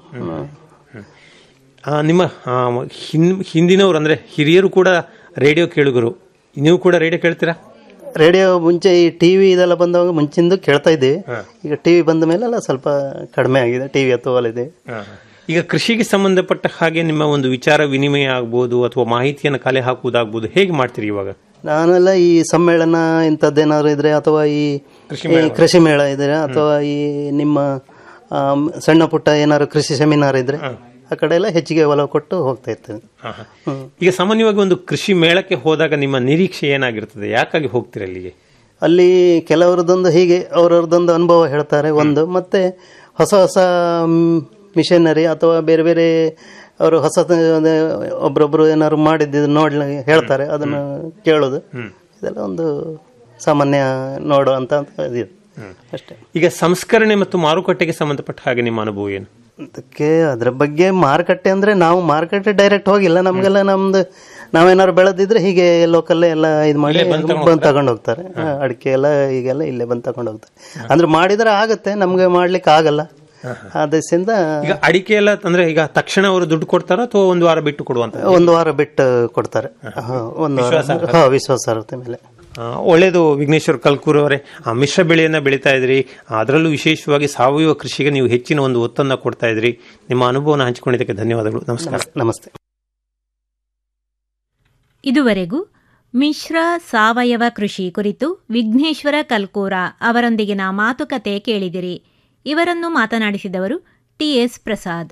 [SPEAKER 13] ಆ, ನಿಮ್ಮ ಆ, ಹಿನ್- ಹಿಂದಿನವರು ಅಂದ್ರೆ ಹಿರಿಯರು ಕೂಡ ರೇಡಿಯೋ ಕೇಳುಗರು ನೀವು ಕೂಡ ರೇಡಿಯೋ ಕೇಳ್ತೀರಾ
[SPEAKER 14] ರೇಡಿಯೋ ಮುಂಚೆ ಈ ಟಿವಿ ಇದೆಲ್ಲ ಬಂದವಾಗ ಮುಂಚಿಂದ ಕೇಳ್ತಾ ಇದ್ದೀವಿ ಈಗ ಟಿವಿ ಬಂದ ಮೇಲೆಲ್ಲ ಸ್ವಲ್ಪ ಕಡಿಮೆ ಆಗಿದೆ ಟಿವಿ ಹತ್ತುವಲ್ಲಿದೆ
[SPEAKER 13] ಈಗ ಕೃಷಿಗೆ ಸಂಬಂಧಪಟ್ಟ ಹಾಗೆ ನಿಮ್ಮ ಒಂದು ವಿಚಾರ ವಿನಿಮಯ ಆಗ್ಬೋದು ಅಥವಾ ಮಾಹಿತಿಯನ್ನು ಕಲೆ ಹಾಕುವುದಾಗ್ಬೋದು ಹೇಗೆ ಮಾಡ್ತೀರಿ ಇವಾಗ
[SPEAKER 14] ನಾನೆಲ್ಲ ಈ ಸಮ್ಮೇಳನ ಇಂಥದ್ದೇನಾದ್ರು ಇದ್ರೆ ಅಥವಾ ಈ ಈ ಕೃಷಿ ಮೇಳ ಇದ್ರೆ ಅಥವಾ ಈ ನಿಮ್ಮ ಆಮ್, ಸಣ್ಣ ಪುಟ್ಟ ಏನಾದ್ರು ಕೃಷಿ ಸೆಮಿನಾರ್ ಇದ್ರೆ ಆ ಕಡೆ ಎಲ್ಲ ಹೆಚ್ಚಿಗೆ ಒಲವು ಕೊಟ್ಟು ಹೋಗ್ತಾ ಇರ್ತೇವೆ ಹ್ಮ್.
[SPEAKER 13] ಈಗ ಸಾಮಾನ್ಯವಾಗಿ ಒಂದು ಕೃಷಿ ಮೇಳಕ್ಕೆ ಹೋದಾಗ ನಿಮ್ಮ ನಿರೀಕ್ಷೆ ಏನಾಗಿರ್ತದೆ ಯಾಕಾಗಿ ಹೋಗ್ತೀರಿ ಅಲ್ಲಿಗೆ
[SPEAKER 14] ಅಲ್ಲಿ ಕೆಲವರದೊಂದು ಹೀಗೆ ಅವರವ್ರದ್ದೊಂದು ಅನುಭವ ಹೇಳ್ತಾರೆ ಒಂದು ಮತ್ತೆ ಹೊಸ ಹೊಸ ಮಿಷನರಿ ಅಥವಾ ಬೇರೆ ಬೇರೆ ಅವರು ಹೊಸ ಒಬ್ರೊಬ್ರು ಏನಾದ್ರು ಮಾಡಿದ್ದು ನೋಡ್ಲಿ ಹೇಳ್ತಾರೆ ಅದನ್ನು ಕೇಳೋದು ಇದೆಲ್ಲ ಒಂದು ಸಾಮಾನ್ಯ ನೋಡುವಂತ ಇದು ಅಷ್ಟೇ
[SPEAKER 13] ಈಗ ಸಂಸ್ಕರಣೆ ಮತ್ತು ಮಾರುಕಟ್ಟೆಗೆ ಸಂಬಂಧಪಟ್ಟ ಹಾಗೆ ನಿಮ್ಮ ಅನುಭವ ಏನು
[SPEAKER 14] ಅದಕ್ಕೆ ಅದ್ರ ಬಗ್ಗೆ ಮಾರುಕಟ್ಟೆ ಅಂದ್ರೆ ನಾವು ಮಾರುಕಟ್ಟೆ ಡೈರೆಕ್ಟ್ ಹೋಗಿಲ್ಲ ನಮ್ಗೆಲ್ಲ ನಮ್ದು ನಾವೇನಾದ್ರು ಬೆಳೆದಿದ್ರೆ ಹೀಗೆ ಲೋಕಲ್ ಎಲ್ಲ ಇದು ಮಾಡಿ
[SPEAKER 13] ಇಲ್ಲೇ ಬಂದ್ ತಗೊಂಡ್
[SPEAKER 14] ಬಂದು ತಗೊಂಡು ಹೋಗ್ತಾರೆ ಹಾ, ಅಡಿಕೆ ಎಲ್ಲ ಈಗೆಲ್ಲ ಇಲ್ಲೇ ಬಂದು ತಗೊಂಡು ಹೋಗ್ತಾರೆ ಅಂದ್ರೆ ಮಾಡಿದ್ರೆ ಆಗತ್ತೆ ನಮ್ಗೆ ಮಾಡ್ಲಿಕ್ಕೆ ಆಗಲ್ಲ ಆ ದಶದಿಂದ
[SPEAKER 13] ಈಗ ಅಡಿಕೆ ಎಲ್ಲ ಅಂದ್ರೆ ಈಗ ತಕ್ಷಣ ಅವರು ದುಡ್ಡು ಕೊಡ್ತಾರ ಅಥವಾ ಒಂದು ವಾರ ಬಿಟ್ಟು ಕೊಡುವಂತ
[SPEAKER 14] ಒಂದು ವಾರ ಬಿಟ್ಟು ಕೊಡ್ತಾರೆ ಹಾ, ಒಂದು ವಾರ
[SPEAKER 13] ವಿಶ್ವಾಸಾರ್ಹ.
[SPEAKER 14] ಹಾ ವಿಶ್ವಾಸಾರ್ಹತೆ ಮೇಲೆ
[SPEAKER 13] ಆ, ಒಳ್ಳೆಯದು ವಿಘ್ನೇಶ್ವರ್ ಕಲ್ಕೂರ್ ಅವರೇ ಆ, ಮಿಶ್ರ ಬೆಳೆಯನ್ನ ಬೆಳೀತಾ ಇದ್ರಿ ಅದರಲ್ಲೂ ವಿಶೇಷವಾಗಿ ಸಾವಯವ ಕೃಷಿಗೆ ನೀವು ಹೆಚ್ಚಿನ ಒಂದು ಒತ್ತನ್ನ ಕೊಡ್ತಾ ಇದ್ರಿ ನಿಮ್ಮ ಅನುಭವನ ಹಂಚಿಕೊಂಡಿದ್ದಕ್ಕೆ ಧನ್ಯವಾದಗಳು ನಮಸ್ಕಾರ
[SPEAKER 14] ನಮಸ್ತೆ
[SPEAKER 2] ಇದುವರೆಗೂ ಮಿಶ್ರ ಸಾವಯವ ಕೃಷಿ ಕುರಿತು ವಿಘ್ನೇಶ್ವರ ಕಲ್ಕೂರ ಅವರೊಂದಿಗಿನ ಮಾತುಕತೆ ಕೇಳಿದಿರಿ ಇವರನ್ನು ಮಾತನಾಡಿಸಿದವರು ಟಿಎಸ್ ಪ್ರಸಾದ್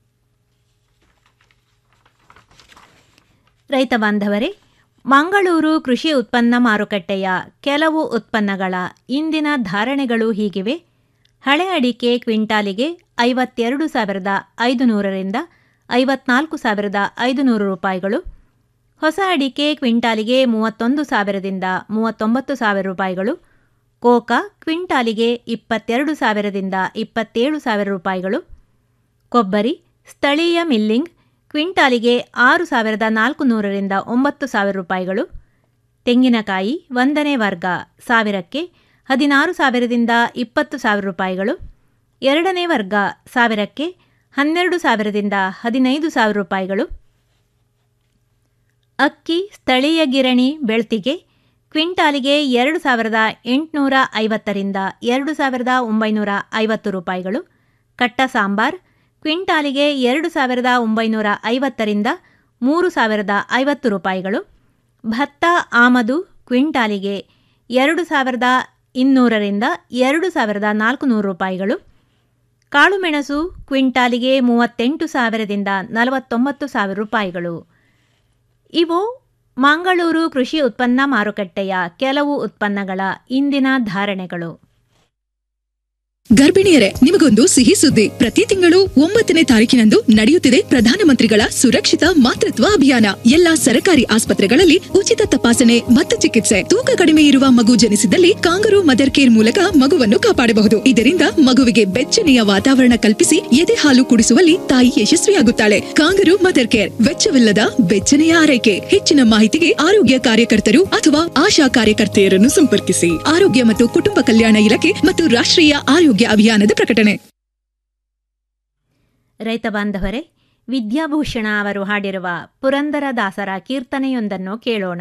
[SPEAKER 2] ರೈತ ಬಾಂಧವರೇ ಮಂಗಳೂರು ಕೃಷಿ ಉತ್ಪನ್ನ ಮಾರುಕಟ್ಟೆಯ ಕೆಲವು ಉತ್ಪನ್ನಗಳ ಇಂದಿನ ಧಾರಣೆಗಳು ಹೀಗಿವೆ ಹಳೆ ಅಡಿಕೆ ಕ್ವಿಂಟಾಲಿಗೆ ಐವತ್ತೆರಡು ಸಾವಿರದ ಐದುನೂರರಿಂದ ಐವತ್ನಾಲ್ಕು ಸಾವಿರದ ಐದುನೂರು ರೂಪಾಯಿಗಳು ಹೊಸ ಅಡಿಕೆ ಕ್ವಿಂಟಾಲಿಗೆ ಮೂವತ್ತೊಂದು ಸಾವಿರದಿಂದ ಮೂವತ್ತೊಂಬತ್ತು ಸಾವಿರ ರೂಪಾಯಿಗಳು ಕೋಕಾ ಕ್ವಿಂಟಾಲಿಗೆ ಇಪ್ಪತ್ತೆರಡು ಸಾವಿರದಿಂದ ಇಪ್ಪತ್ತೇಳು ಸಾವಿರ ರೂಪಾಯಿಗಳು ಕೊಬ್ಬರಿ ಸ್ಥಳೀಯ ಮಿಲ್ಲಿಂಗ್ ಕ್ವಿಂಟಾಲಿಗೆ ಆರು ಸಾವಿರದ ನಾಲ್ಕು ನೂರರಿಂದ ಒಂಬತ್ತು ಸಾವಿರ ರೂಪಾಯಿಗಳು ತೆಂಗಿನಕಾಯಿ ಒಂದನೇ ವರ್ಗ ಸಾವಿರಕ್ಕೆ ಹದಿನಾರು ಸಾವಿರದಿಂದ ಇಪ್ಪತ್ತು ಸಾವಿರ ರೂಪಾಯಿಗಳು ಎರಡನೇ ವರ್ಗ ಸಾವಿರಕ್ಕೆ ಹನ್ನೆರಡು ಸಾವಿರದಿಂದ ಹದಿನೈದು ಸಾವಿರ ರೂಪಾಯಿಗಳು ಅಕ್ಕಿ ಸ್ಥಳೀಯ ಗಿರಣಿ ಬೆಳ್ತಿಗೆ ಕ್ವಿಂಟಾಲಿಗೆ ಎರಡು ಸಾವಿರದ ಎಂಟುನೂರ ಐವತ್ತರಿಂದ ಎರಡು ಸಾವಿರದ ಒಂಬೈನೂರ ಐವತ್ತು ರೂಪಾಯಿಗಳು ಕಟ್ಟ ಸಾಂಬಾರ್ ಕ್ವಿಂಟಾಲಿಗೆ ಎರಡು ಸಾವಿರದ ಒಂಬೈನೂರ ಐವತ್ತರಿಂದ ಮೂರು ಸಾವಿರದ ಐವತ್ತು ರೂಪಾಯಿಗಳು ಭತ್ತ ಆಮದು ಕ್ವಿಂಟಾಲಿಗೆ ಎರಡು ಸಾವಿರದ ಇನ್ನೂರರಿಂದ ಎರಡು ಸಾವಿರದ ನಾಲ್ಕು ನೂರು ರೂಪಾಯಿಗಳು ಕಾಳುಮೆಣಸು ಕ್ವಿಂಟಾಲಿಗೆ ಮೂವತ್ತೆಂಟು ಸಾವಿರದಿಂದ ನಲವತ್ತೊಂಬತ್ತು ಸಾವಿರ ರೂಪಾಯಿಗಳು ಇವು ಮಂಗಳೂರು ಕೃಷಿ ಉತ್ಪನ್ನ ಮಾರುಕಟ್ಟೆಯ ಕೆಲವು ಉತ್ಪನ್ನಗಳ ಇಂದಿನ ಧಾರಣೆಗಳು
[SPEAKER 4] ಗರ್ಭಿಣಿಯರೇ ನಿಮಗೊಂದು ಸಿಹಿ ಸುದ್ದಿ ಪ್ರತಿ ತಿಂಗಳು ಒಂಬತ್ತನೇ ತಾರೀಕಿನಂದು ನಡೆಯುತ್ತಿದೆ ಪ್ರಧಾನಮಂತ್ರಿಗಳ ಸುರಕ್ಷಿತ ಮಾತೃತ್ವ ಅಭಿಯಾನ ಎಲ್ಲಾ ಸರಕಾರಿ ಆಸ್ಪತ್ರೆಗಳಲ್ಲಿ ಉಚಿತ ತಪಾಸಣೆ ಮತ್ತು ಚಿಕಿತ್ಸೆ ತೂಕ ಕಡಿಮೆ ಇರುವ ಮಗು ಜನಿಸಿದಲ್ಲಿ ಕಾಂಗರು ಮದರ್ ಕೇರ್ ಮೂಲಕ ಮಗುವನ್ನು ಕಾಪಾಡಬಹುದು ಇದರಿಂದ ಮಗುವಿಗೆ ಬೆಚ್ಚನೆಯ ವಾತಾವರಣ ಕಲ್ಪಿಸಿ ಎದೆ ಹಾಲು ಕುಡಿಸುವಲ್ಲಿ ತಾಯಿ ಯಶಸ್ವಿಯಾಗುತ್ತಾಳೆ ಕಾಂಗರು ಮದರ್ ಕೇರ್ ವೆಚ್ಚವಿಲ್ಲದ ಬೆಚ್ಚನೆಯ ಆರೈಕೆ ಹೆಚ್ಚಿನ ಮಾಹಿತಿಗೆ ಆರೋಗ್ಯ ಕಾರ್ಯಕರ್ತರು ಅಥವಾ ಆಶಾ ಕಾರ್ಯಕರ್ತೆಯರನ್ನು ಸಂಪರ್ಕಿಸಿ ಆರೋಗ್ಯ ಮತ್ತು ಕುಟುಂಬ ಕಲ್ಯಾಣ ಇಲಾಖೆ ಮತ್ತು ರಾಷ್ಟ್ರೀಯ ಆರೋಗ್ಯ ಅಭಿಯಾನದ ಪ್ರಕಟಣೆ
[SPEAKER 2] ರೈತ ಬಾಂಧವರೇ ವಿದ್ಯಾಭೂಷಣ ಅವರು ಹಾಡಿರುವ ಪುರಂದರ ದಾಸರ ಕೀರ್ತನೆಯೊಂದನ್ನು ಕೇಳೋಣ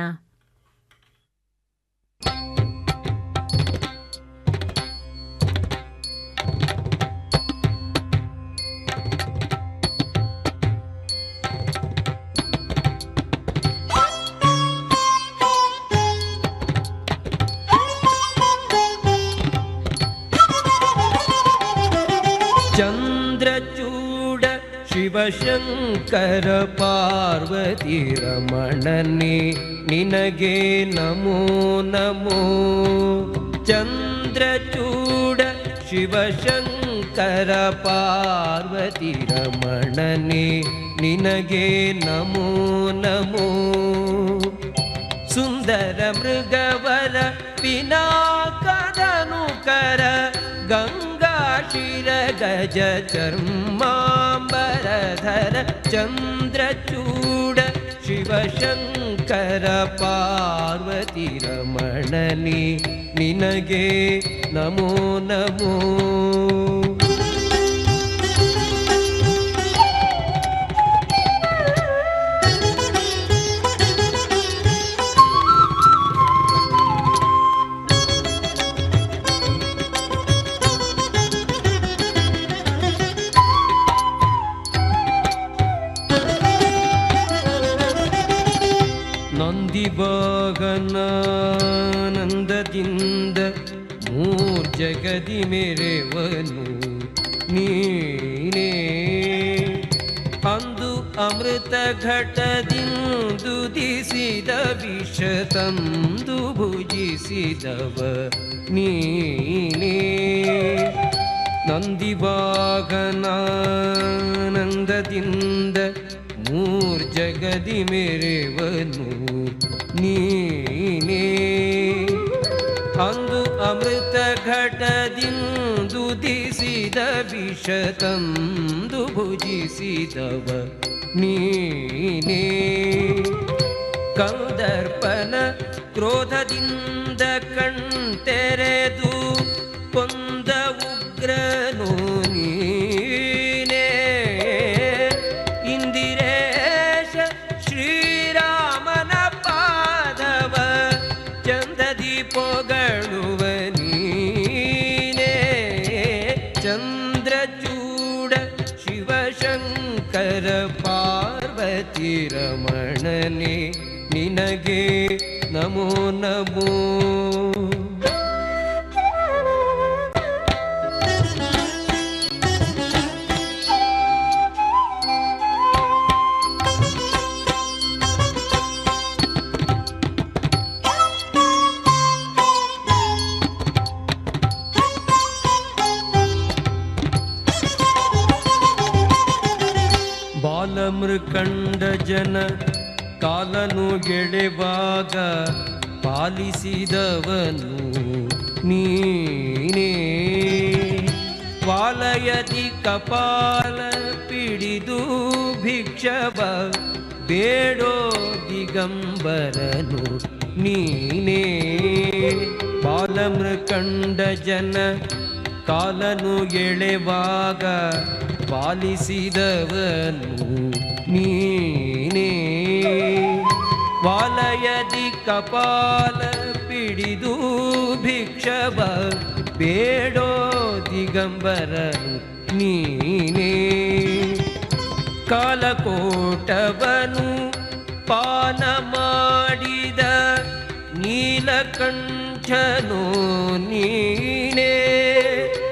[SPEAKER 15] ಚಂದ್ರಚೂಡ ಶಿವಶಂಕರ ಪಾರ್ವತಿ ರಮಣನೆ ನಿನಗೆ ನಮೋ ನಮೋ ಚಂದ್ರಚೂಡ ಶಿವಶಂಕರ ಪಾರ್ವತಿ ರಮಣನೆ ನಿನಗೆ ನಮೋ ನಮೋ ಸುಂದರ ಮೃಗವರ ಪಿನಾಕದನುಕರ ಗಂಗಾ ಶಿರ ಗಜ ಚರ್ಮಾಂಬರಧರ ಚಂದ್ರಚೂಡ ಶಿವಶಂಕರ ಪಾರ್ವತಿ ರಮಣನಿ ನಿನಗೆ ನಮೋ ನಮೋ ನಂದಿವಾಗನಾನಂದದಿಂದ ಮೂರ್ಜಗದಿ ಮೆರೆವನು ನೀನೇ ಅಂದು ಅಮೃತ ಘಟದಿಂದು ದಿಸಿದ ವಿಷ ತಂದು ಭುಜಿಸಿದವ ನೀನೇ ನಂದಿವಾಗನಾನಂದದಿಂದ ಮೂರ್ಜಗದಿ ಮೆರೆವನು ನೀನೇ ಅಂದು ಅಮೃತ ಘಟದಿಂದು ದಿಸಿದ ವಿಷ ತಂದು ಭುಜಿಸಿದವ ನೀನೇ ಕಂದರ್ಪನ ಕ್ರೋಧದಿಂದ ಕಣ್ತೆರೆದು ಕೊಂದ ಉಗ್ರನು ನೀನೇ ಇಂದಿರೇಶ ಶ್ರೀರಾಮನ ಪಾದವ ಚಂದದಿ ಪೊಗಳುವ ನೀನೇ ಚಂದ್ರಚೂಡ ಶಿವಶಂಕರ ಪಾರ್ವತಿ ರಮಣನೆ ನಿನಗೆ ನಮೋ ನಮೋ ಬಾಲಮೃಕಂಡ ಜನ ಕಾಲನು ಗೆಳೆವಾಗ ಪಾಲಿಸಿದವನು ನೀನೇ ವಾಲಯದಿ ಕಪಾಲ ಪಿಡಿದು ಭಿಕ್ಷವ ಬೇಡೋ ದಿಗಂಬರನು ನೀನೇ ಬಾಲಮೃಕಂಡ ಜನ ಕಾಲನು ಎಳೆವಾಗ ಪಾಲಿಸಿದವನು ನೀನೇ ವಾಲಯದಿ ಕಪಾಲ ಪಿಡಿದು ಭಿಕ್ಷವ ಬೇಡೋ ದಿಗಂಬರನು ನೀನೇ ಕಾಲಕೋಟವನು ಪಾನ ಮಾಡಿದ ನೀಲಕಂಠನು ನೀನೇ